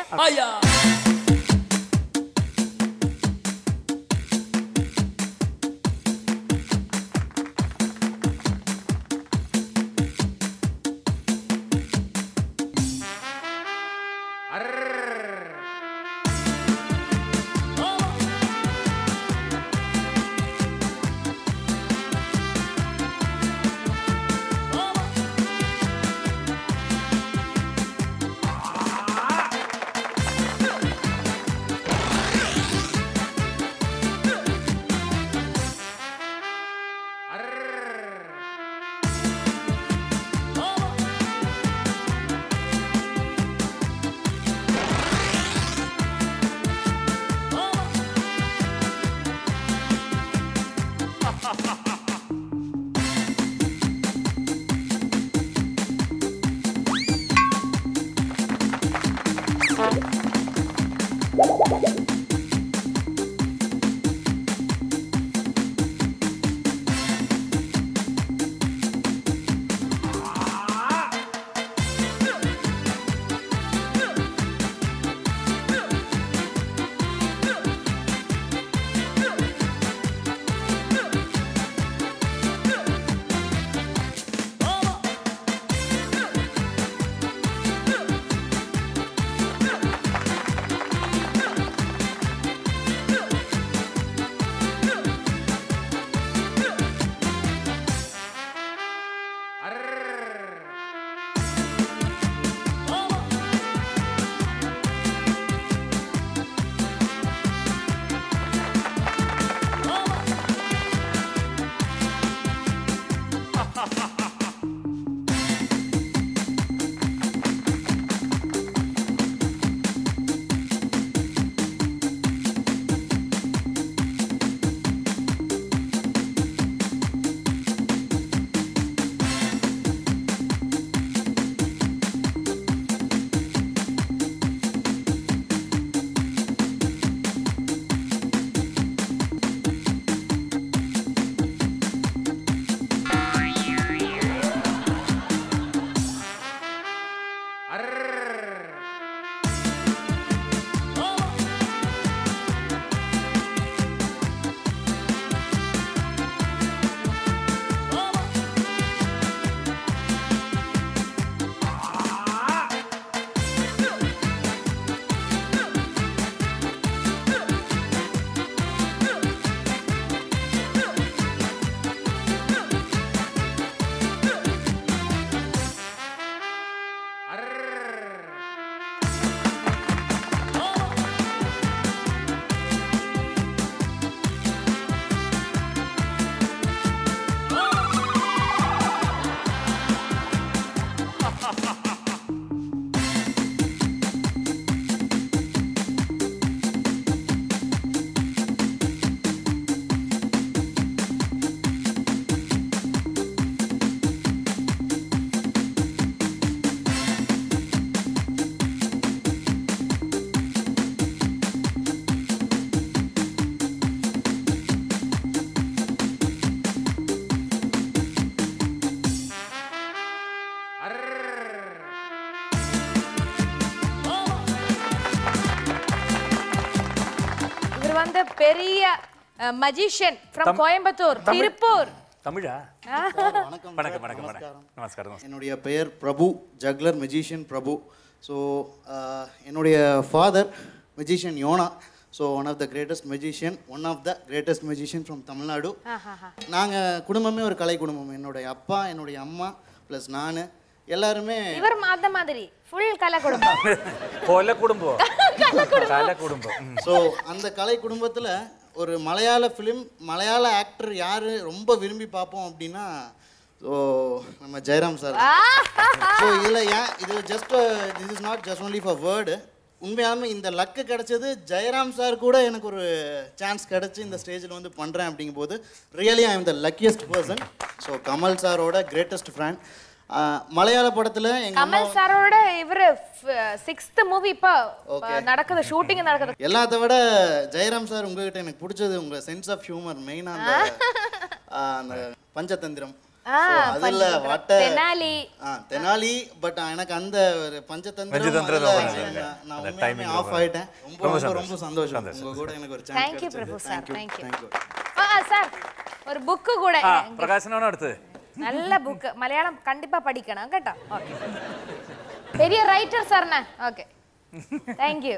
வந்து பெரிய மஜிஷியன் ஃப்ரம் கோயம்புத்தூர் திருப்பூர் തമിഴാ வணக்கம் வணக்கம் வணக்கம் வணக்கம் நமஸ்காரம் நமஸ்காரம் என்னுடைய பெயர் Prabhu juggler magician Prabhu so என்னுடைய ஃபாதர் மெஜிஷியன் யோனா so one of the greatest magician one of the greatest magician from Tamil Nadu நாங்கள் குடும்பமே ஒரு கலை குடும்பம் என்னுடைய அப்பா என்னுடைய அம்மா ப்ளஸ் நான் எல்லாருமே இவர் அந்த மாதிரி ஃபுல் கலை குடும்பம் കൊല കുടുംബോ കല കുടുംബം ഉം. ஸோ அந்த கலை குடும்பத்தில் ஒரு மலையாள ஃபிலிம் மலையாள ஆக்டர் யார் ரொம்ப விரும்பி பார்ப்போம் அப்படின்னா ஸோ நம்ம ஜெயராம் சார் ஸோ இதில் ஏன் இது just this is not just only for word உண்மையாலுமே இந்த லக்கு கிடைச்சது ஜெயராம் சார் கூட எனக்கு ஒரு சான்ஸ் கிடச்சி இந்த ஸ்டேஜில் வந்து பண்ணுறேன் அப்படிங்கும்போது really I am the luckiest person so Kamal சாரோட கிரேட்டஸ்ட் ஃப்ரெண்ட் மலையாள படத்தில் எங்கள் அம்மா கமல் சாரோட இவரு சிக்ஸ்த் மூவி இப்போ நடக்குது ஷூட்டிங் நடக்குது எல்லாத்த விட ஜெயராம் சார் உங்ககிட்ட எனக்கு பிடிச்சது உங்க சென்ஸ் ஆஃப் ஹியூமர் மெயினாக அந்த ஆ, அந்த பஞ்சதந்திரம் ஆ, So, அதுல பஞ்சதந்திரம். வட்ட தெனாலி. ஆ, தெனாலி பட் எனக்கு அந்த ஒரு பஞ்சதந்திரம் பஞ்சதந்திரம் அதுல தான் பண்ணீங்க. நான் நான் அந்த உண்மையாலுமே timing ஆஃப் ரொம்ப- ஆயிட்டேன் ரொம்ப ரொம்ப ரொம்ப சந்தோஷம். ரொம்ப சந்தோஷம் சந்தோஷம். உங்க கூட எனக்கு ஒரு thank you chance Prabhu sir thank you thank you sir ஒரு புக்கு கூட ആ പ്രകാശനാണോ അടുത്തത് நல்ல புக்கு மலையாளம் கண்டிப்பா படிக்கணும் கேட்டோ ஓகே பெரிய ரைட்டர் சார்ண்ணே ஓகே தேங்க்யூ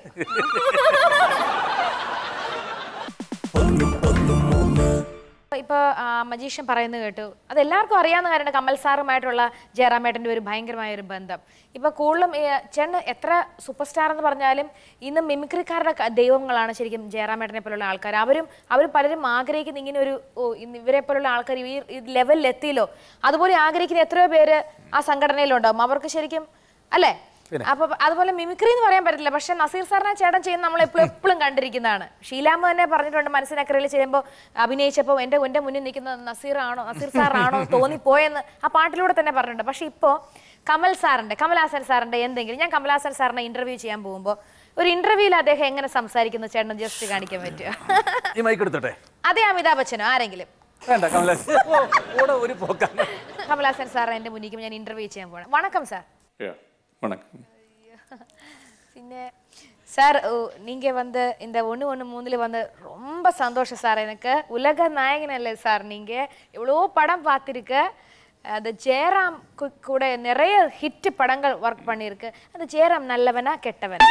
ഇപ്പൊ മജീഷ്യൻ പറയുന്നത് കേട്ടു അത് എല്ലാവർക്കും അറിയാവുന്ന കാര്യമാണ് കമൽ സാറുമായിട്ടുള്ള ജയറാമേട്ടൻ്റെ ഒരു ഭയങ്കരമായ ഒരു ബന്ധം ഇപ്പൊ കൂടുതലും ഈ ചേട്ടൻ എത്ര സൂപ്പർ സ്റ്റാർ എന്ന് പറഞ്ഞാലും ഇന്ന് മിമിക്രിക്കാരുടെ ക- ദൈവങ്ങളാണ് ശരിക്കും ജയറാമേട്ടനെ പോലുള്ള ആൾക്കാർ അവരും അവർ പലരും ആഗ്രഹിക്കുന്ന ഇങ്ങനെ ഒരു ഓ ഇന്ന് ഇവരെ പോലുള്ള ആൾക്കാർ ഈ ഈ ലെവലിൽ എത്തിയല്ലോ അതുപോലെ ആഗ്രഹിക്കുന്ന എത്രയോ പേര് ആ സംഘടനയിലുണ്ടാവും അവർക്ക് ശരിക്കും അല്ലേ അപ്പൊ അതുപോലെ മിമിക്രി എന്ന് പറയാൻ പറ്റില്ല പക്ഷെ നസീർ സാറിനെ ചേട്ടൻ ചെയ്യുന്ന നമ്മൾ എപ്പോഴും എപ്പോഴും കണ്ടിരിക്കുന്നതാണ് ഷീലാമ്മ തന്നെ പറഞ്ഞിട്ടുണ്ട് മനസ്സിനക്കരയിൽ ചെയ്യുമ്പോൾ അഭിനയിച്ചപ്പോൾ എൻ്റെ എൻ്റെ മുന്നിൽ നിൽക്കുന്ന നസീർ ആണോ നസീർ സാറാണോ തോന്നിപ്പോയെന്ന് ആ പാട്ടിലൂടെ തന്നെ പറഞ്ഞിട്ടുണ്ട് പക്ഷെ ഇപ്പോൾ കമൽ സാറിന്റെ കമൽഹാസൻ സാറിന്റെ എന്തെങ്കിലും ഞാൻ കമൽഹാസൻ സാറിനെ ഇന്റർവ്യൂ ചെയ്യാൻ പോകുമ്പോൾ ഒരു ഇന്റർവ്യൂവിൽ അദ്ദേഹം എങ്ങനെ സംസാരിക്കുന്നു ചേട്ടൻ ജസ്റ്റ് കാണിക്കാൻ പറ്റുമോ ഈ മൈക്ക് എടുത്തോട്ടെ അതേ അമിതാഭ് ബച്ചനോ ആരെങ്കിലും വേണ്ട കമലാസ് ഓ, കൂടെ ഒരു പോക്കാണ് കമൽഹാസൻ സാർ എൻ്റെ മുന്നിൽ ഞാൻ ഇന്റർവ്യൂ ചെയ്യാൻ പോകണം വണക്കം സാർ Yeah, வணக்கம் பின்ன சார் ஓ, நீங்க வந்து இந்த ஒன்று ஒன்று மூணுல வந்து ரொம்ப சந்தோஷம் சார் எனக்கு உலக நாயகன் இல்லை சார் நீங்க எவ்வளோ படம் பார்த்துருக்க அந்த ஜெயராம் கு- கூட நிறைய ஹிட் படங்கள் ஒர்க் பண்ணியிருக்கு அந்த ஜெயராம் நல்லவனா கெட்டவன்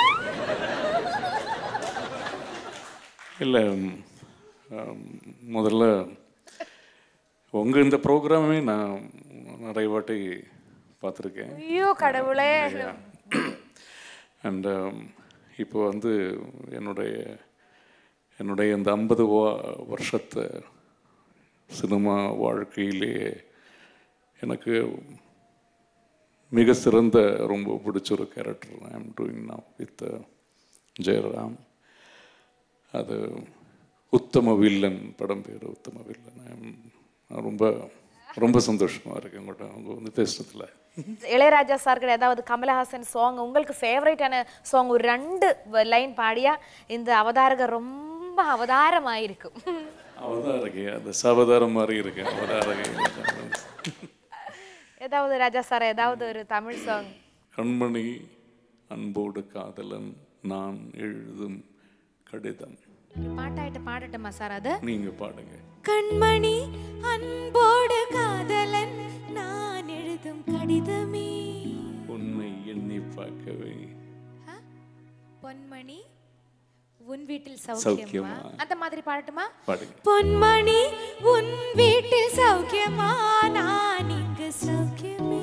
இல்லை முதல்ல உங்கள் இந்த ப்ரோக்ராமே நான் நிறைய வாட்டி பார்த்துருக்கேன் ஐயோ கடவுளே அண்ட் இப்போ வந்து என்னுடைய என்னுடைய இந்த ஐம்பது வருஷத்தை சினிமா வாழ்க்கையிலேயே எனக்கு மிக சிறந்த ரொம்ப பிடிச்ச ஒரு character I am doing now with Jayaram அது உத்தம வில்லன் படம் பேர் உத்தம வில்லன் I am- நான் ரொம்ப ரொம்ப சந்தோஷமாக இருக்கேன் உங்கள்கிட்ட அவங்க வந்து பேசுறதுல இளையராஜா சார்கிட்ட ஏதாவது கமலஹாசன் சாங் உங்களுக்கு ஃபேவரட்டான சாங் ஒரு ரெண்டு லைன் பாடியா இந்த அவதாரகர் ரொம்ப அவதாரமாயிருக்கும் அவதாரகை அந்த சவதாரம் மாதிரி இருக்கேன் அவதாரகை ஏதாவது ராஜா சார் ஏதாவது ஒரு தமிழ் சாங் கண்மணி அன்போடு காதலன் நான் எழுதும் கடிதம் பாட்டாயிட்டு பாடட்டுமா சார் அது நீங்க பாடுங்க கண்மணி அன்போடு காதலன் நான் எழுதும் கடிதமே உன்னை எண்ணி பார்க்கவே பொன்மணி உன் வீட்டில் சௌக்கியமா சௌக்கியமா? அந்த மாதிரி பாடட்டுமா பாடுங்க பொன்மணி உன் வீட்டில் சௌக்கியமா நான் இங்கு சௌக்கியமே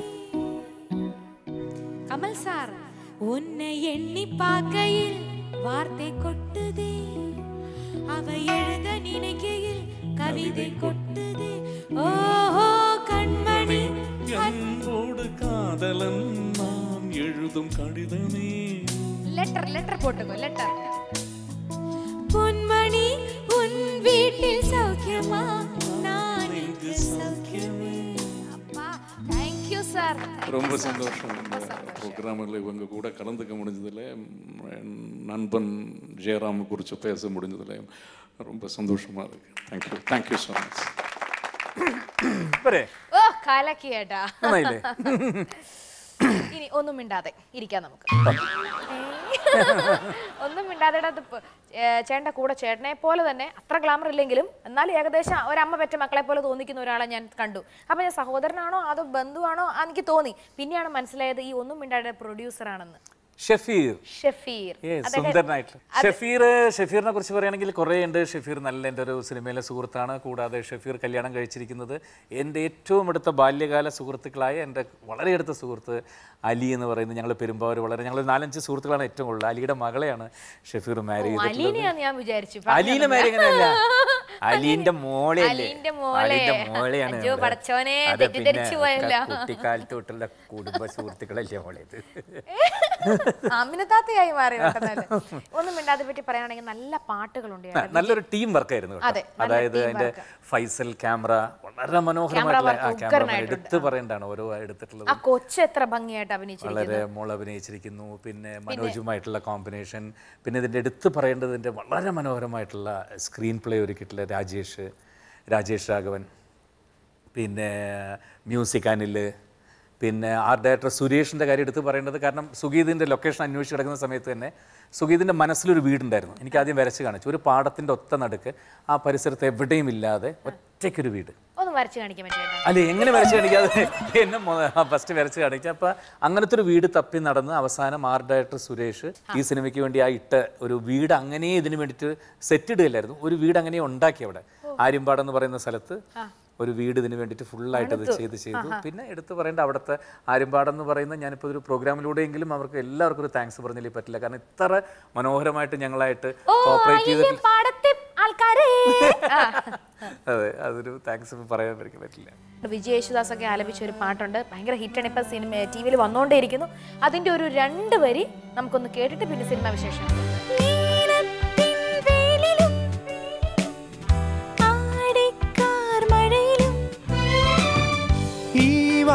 கமல் சார் உன்னை எண்ணி பார்க்கையில் வார்த்தை கொட்டுதே அவ எழுத நினைக்கையில் கவிதை கொட்டுதே ஓஹோ கண்மணி அன்போடு காதலன் நான் எழுதும் கடிதமே லெட்டர் லெட்டர் போட்டுக்கோ லெட்டர் பொன்மணி உன் வீட்டில் சௌக்கியமா நான் இங்கு சௌக்கியமே அப்பா தேங்க்யூ சார் ரொம்ப சந்தோஷம் இந்த ப்ரோக்ராமில் இவங்க கூட கலந்துக்க முடிஞ்சதில் என் நண்பன் ஜெயராம குறித்து பேச முடிஞ்சதில் ரொம்ப சந்தோஷமாக இருக்கு தேங்க்யூ தேங்க்யூ ஸோ மச் പോരെ ഓ കലക്കിയേട്ടാ നന്നായില്ലേ ഇനി ഒന്നും മിണ്ടാതെ ഇരിക്കാം നമുക്ക് ഒന്നും മിണ്ടാതെ ചേട്ടൻ്റെ കൂടെ ചേട്ടനെ പോലെ തന്നെ അത്ര ഗ്ലാമർ ഇല്ലെങ്കിലും എന്നാലും ഏകദേശം ഒരമ്മ പെറ്റ മക്കളെ പോലെ തോന്നിക്കുന്ന ഒരാളെ ഞാൻ കണ്ടു അപ്പൊ ഞാൻ സഹോദരനാണോ അതോ ബന്ധുവാണോ ആ, എനിക്ക് തോന്നി പിന്നെയാണ് മനസ്സിലായത് ഈ ഒന്നും മിണ്ടാതെ പ്രൊഡ്യൂസർ ആണെന്ന് ഷഫീർ ഷഫീർ Yes, അദ്ദേഹം- സുന്ദരനായിട്ടുള്ള ഷഫീർ ഷഫീറിനെ കുറിച്ച് പറയുകയാണെങ്കിൽ കുറേ ഉണ്ട് ഷഫീർ നല്ല എൻ്റെ ഒരു സിനിമയിലെ സുഹൃത്താണ് കൂടാതെ ഷഫീർ കല്യാണം കഴിച്ചിരിക്കുന്നത് എൻ്റെ ഏറ്റവും അടുത്ത ബാല്യകാല സുഹൃത്തുക്കളായ എൻ്റെ വളരെ അടുത്ത സുഹൃത്ത് അലി എന്ന് പറയുന്നത് ഞങ്ങൾ പെരുമ്പാവൂർ വളരെ ഞങ്ങൾ നാലഞ്ച് സുഹൃത്തുക്കളാണ് ഏറ്റവും കൂടുതൽ അലിയുടെ മകളെയാണ് ഷഫീർ മാരി ചെയ്തിട്ടുള്ളത് അലീനെയാന്ന് ഞാൻ വിചാരിച്ചു അലീനെ മാരി എങ്ങനെയല്ല അലീന്റെ മോളെ അലീന്റെ മോളെ. അലീന്റെ മോളെയാണ് അയ്യോ, നമ്മുടെ. പടച്ചോനെ, അതെ, തെറ്റിദ്ധരിച്ചു പിന്നെ പോയല്ലോ. കുട്ടിക്കാലത്ത് തൊട്ടുള്ള കുടുംബ സുഹൃത്തുക്കളല്ലേ മോളേത് അമിനത്താത്തയായി മാറി പെട്ടെന്നല്ലേ. ഒന്നും മിണ്ടാതെ പറ്റി പറയുകയാണെങ്കിൽ നല്ല പാട്ടുകളുണ്ട് ആ, നല്ലൊരു ടീം വർക്കായിരുന്നു കേട്ടോ. അതെ, നല്ല അതായത് team അതിന്റെ work. ഫൈസൽ ക്യാമറ വളരെ മനോഹരമായിട്ടുള്ള work ആ ക്യാമറ ഉഗ്രനായിട്ടുണ്ട്. എടുത്ത് പറയേണ്ടതാണ് ഓരോ എടുത്തിട്ടുള്ളത് ആ കൊച്ചു എത്ര ഭംഗിയായിട്ട് അഭിനയിച്ചിരിക്കുന്നു വളരെ മോൾ അഭിനയിച്ചിരിക്കുന്നു പിന്നെ മനോജുമായിട്ടുള്ള കോമ്പിനേഷൻ പിന്നെ ഇതിൻ്റെ എടുത്ത് പറയേണ്ടത് ഇതിൻ്റെ വളരെ മനോഹരമായിട്ടുള്ള സ്ക്രീൻ പ്ലേ ഒരുക്കിയിട്ടുള്ള രാജേഷ് രാജേഷ് രാഘവൻ പിന്നെ മ്യൂസിക് അനിൽ പിന്നെ ആർട്ട് ഡയറക്ടർ സുരേഷിൻ്റെ കാര്യം എടുത്ത് പറയേണ്ടത് കാരണം സുഗീതിൻ്റെ ലൊക്കേഷൻ അന്വേഷിച്ച് കിടക്കുന്ന സമയത്ത് തന്നെ സുഗീതിൻ്റെ മനസ്സിലൊരു വീടുണ്ടായിരുന്നു എനിക്ക് ആദ്യം വരച്ച് കാണിച്ചു ഒരു പാടത്തിൻ്റെ ഒത്ത നടുക്ക് ആ പരിസരത്ത് എവിടെയും ഇല്ലാതെ ഒറ്റയ്ക്കൊരു വീട് ഒന്ന് വരച്ചു കാണിക്കാൻ പറ്റുമോ അല്ല എങ്ങനെ വരച്ച് കാണിക്കാതെ എന്നെ ഫസ്റ്റ് വരച്ച് കാണിക്കുക അപ്പൊ അങ്ങനത്തെ ഒരു വീട് തപ്പി നടന്ന് അവസാനം ആർട്ട് ഡയറക്ടർ സുരേഷ് ഈ സിനിമയ്ക്ക് വേണ്ടി ആ ഇട്ട ഒരു വീട് അങ്ങനെ ഇതിന് വേണ്ടിയിട്ട് സെറ്റ് ഇടുകയില്ലായിരുന്നു ഒരു വീട് അങ്ങനെ ഉണ്ടാക്കി അവിടെ ആര്യമ്പാട് എന്ന് പറയുന്ന സ്ഥലത്ത് ഒരു വീട് ഇതിന് വേണ്ടിയിട്ട് ഫുള്ളായിട്ട് ഇത് ചെയ്ത് ചെയ്തു പിന്നെ എടുത്തു പറയേണ്ട അവിടുത്തെ ആര്യമ്പാട് എന്ന് പറയുന്ന ഞാനിപ്പോൾ ഒരു പ്രോഗ്രാമിലൂടെയെങ്കിലും അവർക്ക് എല്ലാവർക്കും ഒരു താങ്ക്സ് പറഞ്ഞില്ലേ പറ്റില്ല കാരണം ഇത്ര മനോഹരമായിട്ട് ഞങ്ങളായിട്ട് കോപ്പറേറ്റ് ചെയ്തിട്ട് പാടത്തെ ആൾക്കാരെ ആ. അതെ അതൊരു താങ്ക്സ് പറയാൻ എനിക്ക് പറ്റില്ല വിജയ് യേശുദാസ് ഒക്കെ ആലപിച്ച ഒരു പാട്ടുണ്ട് ഭയങ്കര ഹിറ്റാണ് ഇപ്പൊ സിനിമ ടി വിയിൽ വന്നുകൊണ്ടേയിരിക്കുന്നു അതിന്റെ ഒരു രണ്ട് വരി നമുക്കൊന്ന് കേട്ടിട്ട് പിന്നെ സിനിമ വിശേഷം നീലത്തിൻ വേലിലും ആടിക്കാർ മഴയിലും ഈ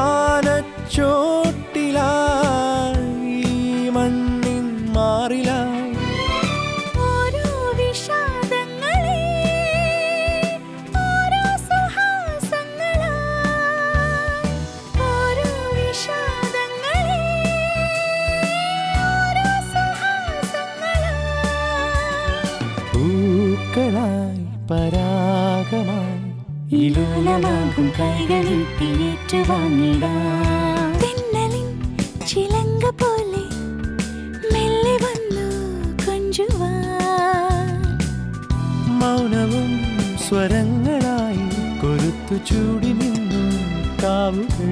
വാനച്ചോട്ടിലായി ഈ മണ്ണിൻ മാറിലായി ഓരോ വിഷാദങ്ങളെ ഓരോ സുഹാസങ്ങളായി ഓരോ വിഷാദങ്ങളെ ഓരോ സുഹാസങ്ങളായി പൂക്കളായി പരാഗമായി ഇലൂലമാകും കൈകളിൽ ഏറ്റുവാങ്ങിടാം തെന്നലിൻ ചിലങ്ക പോലെ മെല്ലെ വന്നു കൊഞ്ചുവാൻ മൗനവും സ്വരങ്ങളായി കൊരുത്തു ചൂടി നിന്നു കാവുകൾ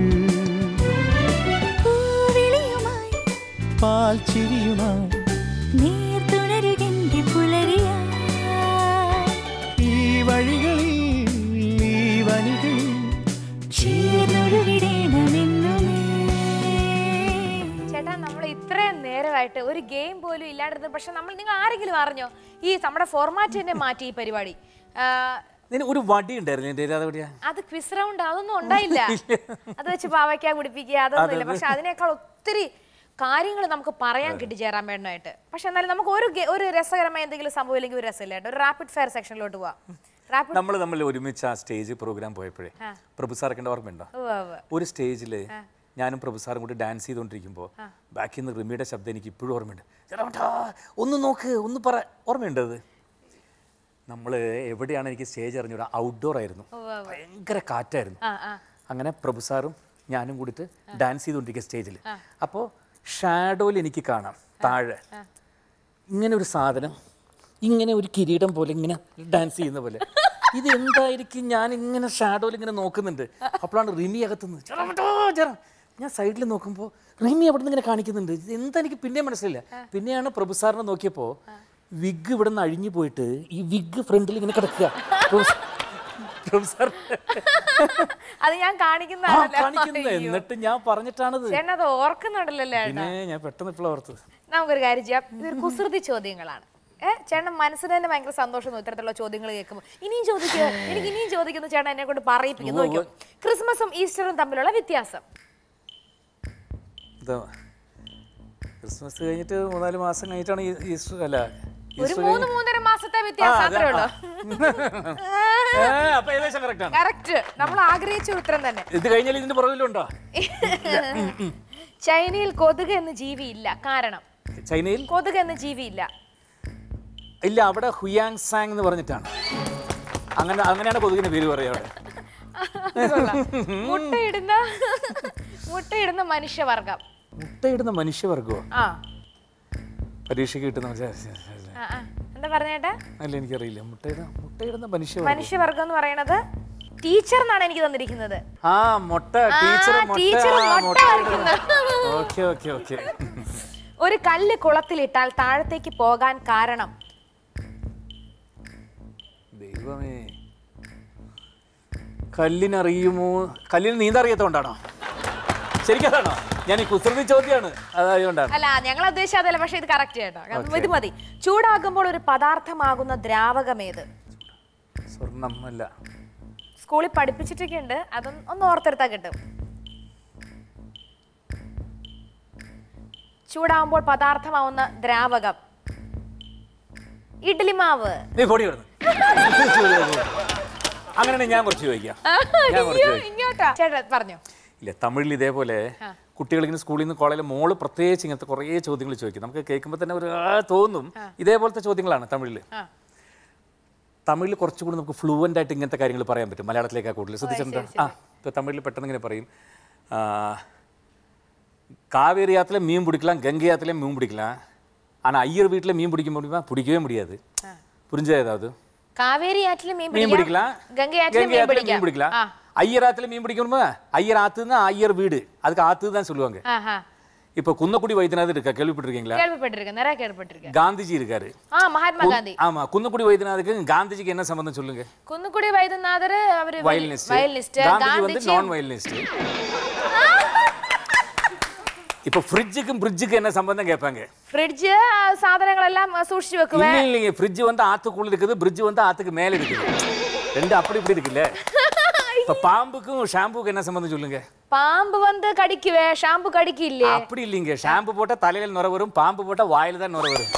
പൂവിളിയുമായി പാൽ ചിരിയുമായി നീർത്തുണരുകെന്റെ പുലരിയായി ഈ വഴികളിൽ ഈ വനികളിൽ ചേർന്നൊഴുകിടേണമെന്നുമേ ചേട്ടാ നമ്മൾ ഇത്രയും നേരമായിട്ട് ഒരു ഗെയിം പോലും ഇല്ലാണ്ടിരുന്നത് പക്ഷെ നമ്മൾ നിങ്ങൾ ആരെങ്കിലും അറിഞ്ഞോ ഈ നമ്മുടെ ഫോർമാറ്റ് തന്നെ മാറ്റി ഈ പരിപാടി ആ, നിന് ഒരു വടി ഉണ്ടായിരുന്നു എൻ്റെ കയ്യിൽ, അതെവിടെയാ അത് ക്വിസ് റൗണ്ട് അതൊന്നും ഉണ്ടായില്ല അത് വെച്ച് പാവയ്ക്ക കുടിപ്പിക്കുക അതൊന്നും ഇല്ല പക്ഷെ അതിനേക്കാൾ ഒത്തിരി കാര്യങ്ങൾ നമുക്ക് പറയാൻ കിട്ടി ജയറാമേട്ടനായിട്ട് പക്ഷെ എന്നാലും നമുക്ക് ഒരു ഗെ- ഒരു രസകരമായ എന്തെങ്കിലും സംഭവം ഇല്ലെങ്കിൽ ഒരു രസമില്ല കേട്ടോ ഒരു റാപ്പിഡ് ഫയർ സെക്ഷനിലോട്ട് പോവാം റാപ്പിഡ് നമ്മൾ തമ്മിൽ ഒരുമിച്ച് ആ സ്റ്റേജ് പ്രോഗ്രാം പോയപ്പോഴേ പ്രഭു സാറൊക്കെ ഓർമ്മയുണ്ടോ ഒരു സ്റ്റേജിൽ ഞാനും പ്രഭു സാറും കൂടി ഡാൻസ് ചെയ്തുകൊണ്ടിരിക്കുമ്പോൾ ബാക്കിൽ നിന്ന് റിമിയുടെ ശബ്ദം എനിക്ക് ഇപ്പോഴും ഓർമ്മയുണ്ട് ചേട്ടാ ഒന്ന് നോക്ക് ഒന്ന് പറ ഓർമ്മയുണ്ട് അത് നമ്മൾ എവിടെയാണ് എനിക്ക് സ്റ്റേജ് അറിഞ്ഞൂടാ ഔട്ട്ഡോർ ആയിരുന്നു ഭയങ്കര കാറ്റായിരുന്നു അങ്ങനെ പ്രഭു സാറും ഞാനും കൂടിയിട്ട് ഡാൻസ് ചെയ്തുകൊണ്ടിരിക്കുക സ്റ്റേജിൽ അപ്പോൾ ഷാഡോയിൽ എനിക്ക് കാണാം താഴെ ഇങ്ങനെ ഒരു സാധനം ഇങ്ങനെ ഒരു കിരീടം പോലെ ഇങ്ങനെ ഡാൻസ് ചെയ്യുന്ന പോലെ ഇത് എന്തായിരിക്കും ഞാൻ ഇങ്ങനെ ഷാഡോയിൽ ഇങ്ങനെ നോക്കുന്നുണ്ട് അപ്പോഴാണ് റിമി അകത്തുനിന്ന് "ചേട്ടാ, വിട്ടോ, ചേട്ടാ." ഞാൻ സൈഡിൽ നോക്കുമ്പോൾ റിമി അവിടെ നിന്ന് ഇങ്ങനെ കാണിക്കുന്നുണ്ട് ഇത് എന്താ എനിക്ക് പിന്നെ മനസ്സിലായില്ല പിന്നെയാണ് പ്രഭു സാറിനെ നോക്കിയപ്പോൾ വിഗ് ഇവിടെ നിന്ന് അഴിഞ്ഞു പോയിട്ട് ഈ വിഗ് ഫ്രണ്ടിൽ ഇങ്ങനെ കിടക്കുക പ്രഭു സാ- പ്രഭു സാർ അത് ഞാൻ ആ, കാണിക്കുന്നത് കാണിക്കുന്നതാണല്ലോ എന്നിട്ട് ഞാൻ പറഞ്ഞിട്ടാണത് ചേട്ടൻ അത് ഓർക്കുന്നുണ്ടല്ലോ ചേട്ടാ പിന്നെ ഞാൻ പെട്ടെന്ന് ഇപ്പോൾ ഓർത്തത് നമുക്കൊരു കാര്യം ചെയ്യാം ഇതൊരു കുസൃതി ചോദ്യങ്ങളാണ് ഏ ചേട്ടൻ മനസ്സിന് തന്നെ ഭയങ്കര സന്തോഷം തോന്നും ഇത്തരത്തിലുള്ള ചോദ്യങ്ങൾ കേൾക്കുമ്പോൾ ഇനിയും ചോദിക്കുക എനിക്ക് ഇനിയും ചോദിക്കുന്നു ചേട്ടൻ എന്നെ കൊണ്ട് പറയിപ്പിക്കുന്നു നോക്കിയോ ക്രിസ്മസും ഈസ്റ്ററും തമ്മിലുള്ള വ്യത്യാസം ഇതാ ക്രിസ്മസ് കഴിഞ്ഞിട്ട് മൂന്നാല് മാസം കഴിഞ്ഞിട്ടാണ് ഈ- ഈസ്റ്റർ അല്ല ഒരു ഈസ്റ്റർ മൂന്ന് മൂന്നര മാസത്തെ വ്യത്യാസം ആ, അതെ, അത്രേ ഉള്ളൂ ഏ, അപ്പൊ ഏകദേശം correct ആണ് കറക്റ്റ് നമ്മൾ ആഗ്രഹിച്ച ഉത്തരം തന്നെ ഇത് കഴിഞ്ഞാൽ ഇതിന്റെ പുറകിലുണ്ടോ ചൈനയിൽ കൊതുക് എന്ന ജീവി ഇല്ല കാരണം ചൈനയിൽ കൊതുക് എന്ന ജീവിയില്ല ഇല്ല അവിടെ ഹുയാങ് സാങ് എന്ന് പറഞ്ഞിട്ടാണ് അങ്ങനെ അങ്ങനെയാണ് കൊതുകിന്റെ പേര് പറയുക അവിടെ കൊള്ളാം. മുട്ടയിടുന്ന മുട്ടയിടുന്ന മനുഷ്യവർഗം മുട്ടയിടുന്ന മനുഷ്യവർഗമോ ആ പരീക്ഷയ്ക്ക് കിട്ടുന്ന മനുഷ്യ- ആ, ആ. എന്താ പറഞ്ഞേട്ടാ അല്ല എനിക്കറിയില്ല മുട്ടയിടുന്ന മുട്ടയിടുന്ന മനുഷ്യവർഗം മനുഷ്യവർഗം എന്ന് പറയണത് ടീച്ചർ എന്നാണ് എനിക്ക് തന്നിരിക്കുന്നത് ആ മുട്ട ആ, ടീച്ചർ ടീച്ചർ മുട്ട മുട്ട വരയ്ക്കുന്നത്. ഓക്കെ ഓക്കെ ഓക്കെ ഒരു കല്ല് കുളത്തിലിട്ടാൽ താഴത്തേക്ക് പോകാൻ കാരണം ദൈവമേ കല്ലിനറിയുമോ കല്ലിന് നീന്തറിയത്തോണ്ടാണോ ശരിക്കും അതാണോ ഞാൻ ഈ കുസൃതി ചോദ്യമാണ് അതായതുകൊണ്ടാണ് അല്ല ഞങ്ങൾ ഉദ്ദേശിച്ച അതല്ല പക്ഷെ ഇത് കറക്റ്റ് കേട്ടോ കാരണം ഇത് മതി ചൂടാകുമ്പോൾ ഒരു പദാർത്ഥമാകുന്ന ദ്രാവകം ഏത് സ്വർണം അല്ല സ്കൂളിൽ പഠിപ്പിച്ചിട്ടൊക്കെ ഉണ്ട് അതൊന്ന് ഒന്ന് ഓർത്തെടുത്താൽ കിട്ടും ചൂടാകുമ്പോൾ പദാർത്ഥമാവുന്ന ദ്രാവകം ഇഡ്ഡലി മാവ് നീ പൊടി കിടന്നു അങ്ങനെയാണെങ്കിൽ ഞാൻ കുറച്ച് ചോദിക്കാം ഞാൻ കുറച്ച് അയ്യോ, ചോദിക്കാം ഇങ്ങോട്ടാ ചേട്ടാ പറഞ്ഞോ ഇല്ല തമിഴിൽ ഇതേപോലെ കുട്ടികൾ ഇങ്ങനെ സ്കൂളിൽ നിന്ന് കോളേജിൽ മോള് പ്രത്യേകിച്ച് ഇങ്ങനത്തെ കുറേ ചോദ്യങ്ങൾ ചോദിക്കും നമുക്ക് കേൾക്കുമ്പോൾ തന്നെ ഒരു ആ തോന്നും ഇതേപോലത്തെ ചോദ്യങ്ങളാണ് തമിഴിൽ ആ. തമിഴിൽ കുറച്ചുകൂടി നമുക്ക് ഫ്ലുവൻ്റ് ആയിട്ട് ഇങ്ങനത്തെ കാര്യങ്ങൾ പറയാൻ പറ്റും മലയാളത്തിലേക്കാ കൂടുതൽ ശ്രദ്ധിച്ചിട്ടുണ്ടോ ആ ഇപ്പോൾ തമിഴിൽ പെട്ടെന്ന് ഇങ്ങനെ പറയും ആ, காவேரி ஆற்றுல மீன் பிடிக்கலாம் கங்கை ஆற்றுல மீன் பிடிக்கலாம் ஆனால் ஐயர் வீட்டில் மீன் பிடிக்க முடியுமா பிடிக்கவே முடியாது புரிஞ்சா ஏதாவது കാവേരി ആറ്റിൽ മീൻ மீன் பிடிக்கலாம் ഗംഗை ആറ്റിൽ கங்கை മീൻ ஆற்றுல പിടിക്കാം மீன் பிடிக்கலாம் ആ ஐயர் ஆற்றுல மீன் பிடிக்கணுமா ஐயர் ஆற்றுன்னா ஐயர் வீடு அதுக்கு ஆற்று தான் சொல்லுவாங்க ആ ആ இப்போ குன்னக்குடி வைத்தியநாதர் இருக்கா கேள்விப்பட்டிருக்கீங்களா കേൾവിപ്പെട്ടിരിക്കேன் நிறைய കേൾവിപ്പെട്ടിരിக்கேன் காந்திஜி இருக்காரு ആ മഹാത്മാ ഗാന്ധി ஆமா குன்னக்குடி வைத்தியநாதருக்கு காந்திஜிக்கு என்ன சம்பந்தம் சொல்லுங்க കുന്നുകുടി വൈദ്യനാഥർ അവര് வயலினிஸ்ட் വയലിനിസ്റ്റ് காந்திஜி வந்து நான் வயலினிஸ்ட் இப்போ ஃப்ரிட்ஜுக்கும் பிரிட்ஜுக்கும் என்ன சம்பந்தம் கேட்பாங்க ഫ്രിഡ്ജ് സാധനങ്ങളെല്ലാം ആ, സൂക്ഷിച്ചു വെക്കുവേ இல்ல இல்லைங்க ஃப்ரிட்ஜ் வந்து ஆத்துக்குள்ள இருக்குது பிரிட்ஜ் வந்து ஆத்துக்கு மேல இருக்குது ரெண்டு அப்படி இப்படி இருக்குல்ல இப்ப பாம்புக்கும் ஷாம்புக்கும் என்ன சம்பந்தம் சொல்லுங்க പാമ്പ് വന്ന് കടിക്കുവേ ഷാമ്പു കടിക്കില്ലേ அப்படி இல்லைங்க ஷாம்பு போட்டா தலையில நுர வரும் பாம்பு போட்டா வாயில தான் நுர வரும்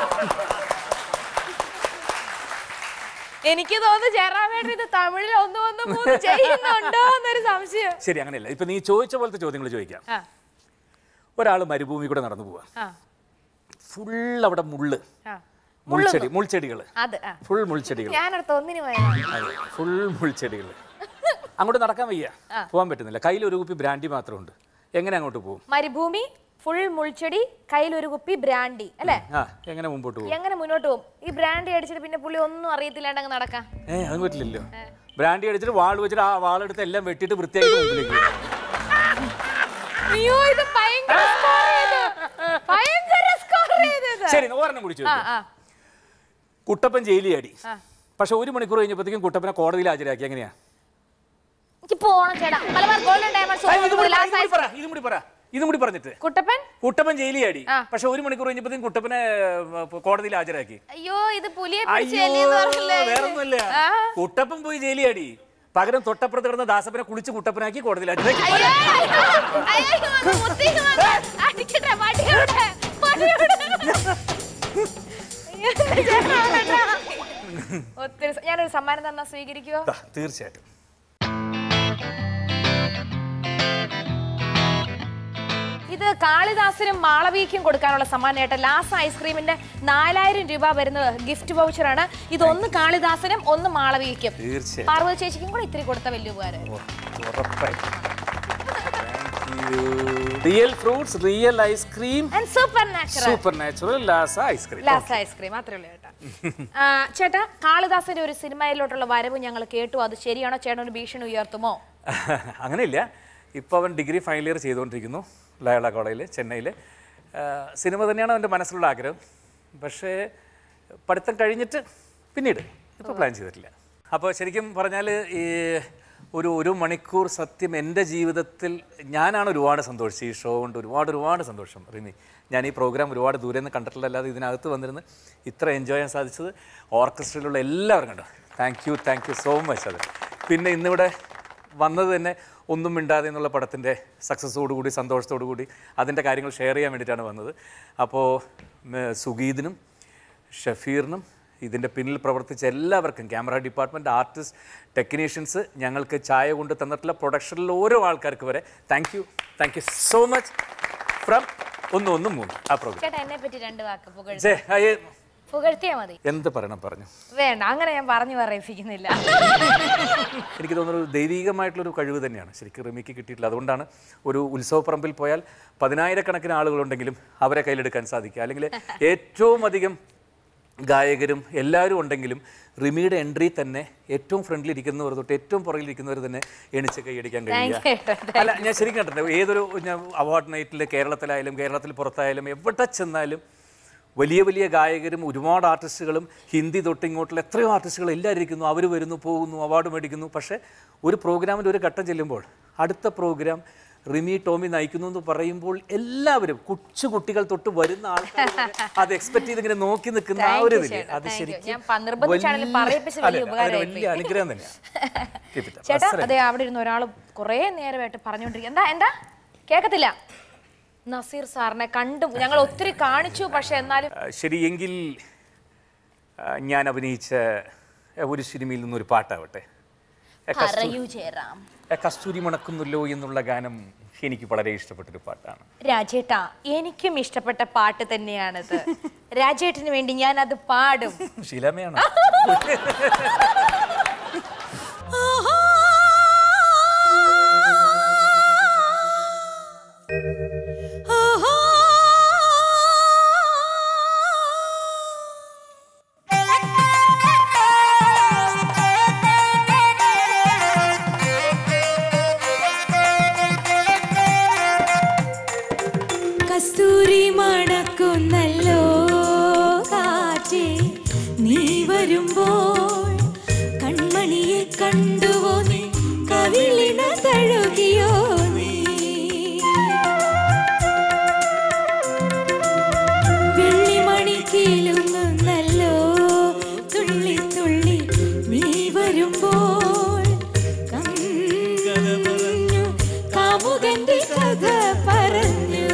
എനിക്ക് തോന്നുന്നു ജയറാമേട്ടൻ ഇത് തമിഴിൽ ഒന്നും ഒന്നും മൂന്ന് ചെയ്യുന്നുണ്ടോ എന്നൊരു സംശയം ശരി അങ്ങനെയല്ല ഇപ്പൊ നീ ചോദിച്ച പോലത്തെ ചോദ്യങ്ങൾ ചോദിക്കാം ആ ഒരാൾ മരുഭൂമി കൂടെ നടന്നു പോവാ ആ ഫുൾ അവിടെ മുള്ള് ആ മുൾച്ചെടി മുൾച്ചെടികൾ അത് ആ ഫുൾ മുൾച്ചെടികൾ ഞാനടുത്ത് ഒന്നിനു പോയത് അതെ ഫുൾ മുൾച്ചെടികൾ അങ്ങോട്ട് നടക്കാൻ വയ്യ പോകാൻ പറ്റുന്നില്ല കയ്യിൽ ഒരു കുപ്പി ബ്രാൻഡി മാത്രമുണ്ട് എങ്ങനെ അങ്ങോട്ട് പോകും മരുഭൂമി ഫുൾ മുൾച്ചെടി കയ്യിൽ ഒരു കുപ്പി ബ്രാൻഡി അല്ലേ ആ എങ്ങനെ മുമ്പോട്ട് പോകും എങ്ങനെ മുന്നോട്ട് പോകും ഈ ബ്രാൻഡി അടിച്ചിട്ട് പിന്നെ പുള്ളി ഒന്നും അറിയത്തില്ലാണ്ട് അങ്ങ് നടക്കാം ഏ അത് പറ്റില്ലല്ലോ ബ്രാൻഡി അടിച്ചിട്ട് വാൾ വെച്ചിട്ട് ആ വാളെടുത്ത് എല്ലാം വെട്ടിയിട്ട് വൃത്തിയായിട്ട് മുമ്പിലേക്ക് വരും. അയ്യോ ഇത് ഭയങ്കര score ചെയ്തു. ഭയങ്കര score ചെയ്തത്. ശരി ഒരെണ്ണം കൂടി ആ ചോദിക്കാം ആ കുട്ടപ്പൻ ജയിലിൽ ചാടി ആ. പക്ഷെ ഒരു മണിക്കൂർ കഴിഞ്ഞപ്പോഴത്തേക്കും കുട്ടപ്പനെ കോടതിയിൽ ഹാജരാക്കി എങ്ങനെയാ എനിക്ക് പോണം ചേട്ടാ മലബാർ ഗോൾഡൻ ഡയമണ്ട്സ് ആ, ഇതും കൂടി പറ, ലാസ്റ്റ് ഇതും കൂടി പറ, ഇതും കൂടി പറ ഇതും കൂടി പറഞ്ഞിട്ട് കുട്ടപ്പൻ കുട്ടപ്പൻ ജയിലിൽ ചാടി ആ. പക്ഷെ ഒരു മണിക്കൂർ കഴിഞ്ഞപ്പോഴത്തേക്കും കുട്ടപ്പനെ ഏ, കോടതിയിൽ ഹാജരാക്കി അയ്യോ ഇത് പുലിയെ അയ്യോ പിടിച്ചല്ലേ പറഞ്ഞില്ലേ വേറൊന്നുമല്ല ആ. കുട്ടപ്പൻ പോയി ജയിലിൽ ചാടി പകരം തൊട്ടപ്പുറത്ത് കിടന്ന ദാസപ്പനെ കുളിച്ച് കുട്ടപ്പനാക്കി കോടതിയിൽ ഹാജരാക്കി അയ്യോ, അയ്യോ, അയ്യോ, വന്ന് മുത്തി വന്ന്. അടിക്കട്ടെ, വടിയോടെ, വടിയോടെ. എന്റെ ചേട്ടാ. ഒത്തിരി സ- ഞാനൊരു സമ്മാനം തന്നാ സ്വീകരിക്കുവോ ദാ, തീർച്ചയായിട്ടും ഇത് കാളിദാസനും മാളവികയ്ക്കും കൊടുക്കാനുള്ള സമ്മാനമായിട്ട് ലാസ്റ്റ് ഐസ്ക്രീമിന്റെ നാലായിരം രൂപ വരുന്ന ഗിഫ്റ്റ് വൗച്ചറാണ് ഇത് ഒന്ന് കാളിദാസനും ഒന്ന് മാളവികയ്ക്കും തീർച്ചയായും പാർവതി ചേച്ചിക്കും കൂടെ ഇത്തിരി കൊടുത്ത വലിയ ഉപകാരം ഉറപ്പായിട്ടും real fruits real ice cream and super natural super natural ലാസ ഐസ്ക്രീം ലാസ്റ്റ് ഐസ്ക്രീം മാത്രമേ ഉള്ളൂ ചേട്ടാ ആ, ചേട്ടാ കാളിദാസന്റെ ഒരു സിനിമയിലോട്ടുള്ള വരവ് ഞങ്ങൾ കേട്ടു അത് ശരിയാണോ ചേട്ടൻ ഒരു ഭീഷണി ഉയർത്തുമോ അങ്ങനെയില്ല ഇപ്പോൾ അവൻ ഡിഗ്രി ഫൈനൽ ഇയർ ചെയ്തുകൊണ്ടിരിക്കുന്നു ലയള കോളേജിൽ ചെന്നൈയിൽ സിനിമ തന്നെയാണ് അവൻ്റെ മനസ്സിലുള്ള ആഗ്രഹം പക്ഷേ പഠിത്തം കഴിഞ്ഞിട്ട് പിന്നീട് ഇപ്പോൾ പ്ലാൻ ചെയ്തിട്ടില്ല അപ്പോൾ ശരിക്കും പറഞ്ഞാൽ ഈ ഒരു ഒരു മണിക്കൂർ സത്യം എൻ്റെ ജീവിതത്തിൽ ഞാനാണ് ഒരുപാട് സന്തോഷിച്ചത് ഈ ഷോ കൊണ്ട് ഒരുപാട് ഒരുപാട് സന്തോഷം റിമി ഞാൻ ഈ പ്രോഗ്രാം ഒരുപാട് ദൂരെ നിന്ന് കണ്ടിട്ടില്ലല്ലാതെ ഇതിനകത്ത് വന്നിരുന്ന് ഇത്ര എൻജോയ് ചെയ്യാൻ സാധിച്ചത് ഓർക്കസ്ട്രയിലുള്ള എല്ലാവരും കണ്ടു thank you thank you so much അത് പിന്നെ ഇന്നിവിടെ വന്നത് തന്നെ ഒന്നും മിണ്ടാതെ എന്നുള്ള പടത്തിൻ്റെ സക്സസ്സോടുകൂടി സന്തോഷത്തോടുകൂടി അതിൻ്റെ കാര്യങ്ങൾ ഷെയർ ചെയ്യാൻ വേണ്ടിയിട്ടാണ് വന്നത് അപ്പോൾ സുഗീതിനും ഷഫീറിനും ഇതിൻ്റെ പിന്നിൽ പ്രവർത്തിച്ച എല്ലാവർക്കും ക്യാമറ ഡിപ്പാർട്ട്മെൻറ്റ് ആർട്ടിസ്റ്റ് ടെക്നീഷ്യൻസ് ഞങ്ങൾക്ക് ചായ കൊണ്ട് തന്നിട്ടുള്ള പ്രൊഡക്ഷനിൽ ഓരോ ആൾക്കാർക്ക് വരെ thank you thank you so much from ഒന്ന് ഒന്ന് മൂന്ന് ആ പ്രോഗ്രാം ചേട്ടാ എന്നെ പറ്റി രണ്ട് വാക്ക് പുകഴ്ത്തി ജേ അയ്യേ പുകഴ്ത്തിയാ മതി എന്ത് പറയണം പറഞ്ഞു വേണ്ട അങ്ങനെ ഞാൻ പറഞ്ഞു പറയിപ്പിക്കുന്നില്ല എനിക്ക് തോന്നുന്നു ഒരു ദൈവികമായിട്ടുള്ളൊരു കഴിവ് തന്നെയാണ് ശരിക്കും റിമിക്ക് കിട്ടിയിട്ടില്ല അതുകൊണ്ടാണ് ഒരു ഉത്സവപ്പറമ്പിൽ പോയാൽ പതിനായിരക്കണക്കിന് ആളുകളുണ്ടെങ്കിലും അവരെ കയ്യിലെടുക്കാൻ സാധിക്കുക അല്ലെങ്കിൽ ഏറ്റവും അധികം ഗായകരും എല്ലാവരും ഉണ്ടെങ്കിലും റിമിയുടെ എൻട്രി തന്നെ ഏറ്റവും ഫ്രണ്ടിൽ ഇരിക്കുന്നവർ തൊട്ട് ഏറ്റവും പുറകിൽ ഇരിക്കുന്നവർ തന്നെ എണിച്ച് കൈയടിക്കാൻ കഴിയുക Thank you, thank അല്ല ഞാൻ ശരിക്കും കണ്ടിട്ടുണ്ട് ഏതൊരു ഞാൻ അവാർഡ് നൈറ്റിൽ കേരളത്തിലായാലും കേരളത്തിൽ പുറത്തായാലും എവിടെ ചെന്നാലും വലിയ വലിയ ഗായകരും ഒരുപാട് ആർട്ടിസ്റ്റുകളും ഹിന്ദി തൊട്ട് ഇങ്ങോട്ടുള്ള എത്രയോ ആർട്ടിസ്റ്റുകൾ എല്ലാവരും ഇരിക്കുന്നു അവർ വരുന്നു പോകുന്നു അവാർഡ് മേടിക്കുന്നു പക്ഷേ ഒരു പ്രോഗ്രാമിൻ്റെ ഒരു ഘട്ടം ചെല്ലുമ്പോൾ അടുത്ത പ്രോഗ്രാം റിമി ടോമി നയിക്കുന്നു എന്ന് പറയുമ്പോൾ എല്ലാവരും കൊച്ചു കുട്ടികൾ തൊട്ട് വരുന്ന ആൾക്കാർ വരെ അത് എക്സ്പെക്ട് ചെയ്ത് ഇങ്ങനെ നോക്കി നിൽക്കുന്ന ആ Thank ഒരു you, ഇതില്ലേ ചേട്ടാ. അത് Thank you. ശരിക്കും ഞാൻ പ- നിർബന്ധിച്ചാണെങ്കിലും വലിയ- പറയിപ്പിച്ച് അല്ല, വലിയ അതൊരു ഉപകാരമായി വലിയ അനുഗ്രഹം തന്നെയാണ് Keep it up. ചേട്ടാ അത്രയും. അതെ അവിടെ ഇരുന്ന് ഒരാൾ കുറേ നേരമായിട്ട് പറഞ്ഞുകൊണ്ടിരിക്കുക എന്താ എന്താ കേൾക്കത്തില്ല നസീർ സാറിനെ കണ്ടു ഞങ്ങൾ ഒത്തിരി കാണിച്ചു പക്ഷെ എന്നാലും ആ, ശരി എങ്കിൽ ആ, ഞാൻ അഭിനയിച്ച ആ, ഒരു സിനിമയിൽ നിന്നൊരു പാട്ടാവട്ടെ ആ, കസ്തൂ- പറയൂ ചേരാം ആ, കസ്തൂരി മണക്കുന്നല്ലോ എന്നുള്ള ഗാനം എനിക്ക് വളരെ ഇഷ്ടപ്പെട്ടൊരു പാട്ടാണ് രാജേട്ടാ എനിക്കും ഇഷ്ടപ്പെട്ട പാട്ട് തന്നെയാണത് രാജേട്ടന് വേണ്ടി ഞാൻ അത് പാടും ശീലാമയാണ് കസ്തൂരി മണക്കുന്നല്ലോ കാറ്റേ നീ വരുമ്പോൾ കൺമണിയെ കണ്ടുവോ നീ കവിളിണ തഴുകിയോ നീ വെള്ളിമണി കീലുങ്ങുന്നല്ലോ തുള്ളി തുള്ളി നീ വരുമ്പോൾ കണ്ണു കാമുകന്റെ കഥ പറഞ്ഞു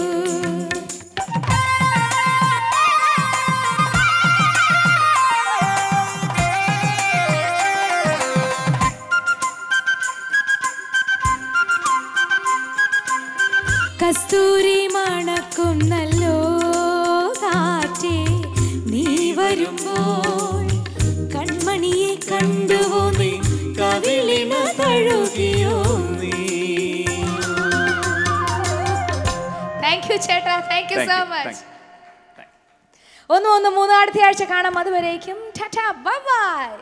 കസ്തൂരി മണക്കുന്നല്ലോ കാറ്റേ നീ വരുമ്പോൾ കൺമണിയെ കണ്ടുവോ നീ കവിളിണ തഴുകിയോ നീ താങ്ക് യു ചേട്ടാ thank you Thank so you, much thank ഒന്ന് ഒന്ന് മൂന്ന് അടുത്ത ആഴ്ച കാണാം അതുവരേക്കും ടാറ്റാ ബൈ ബൈ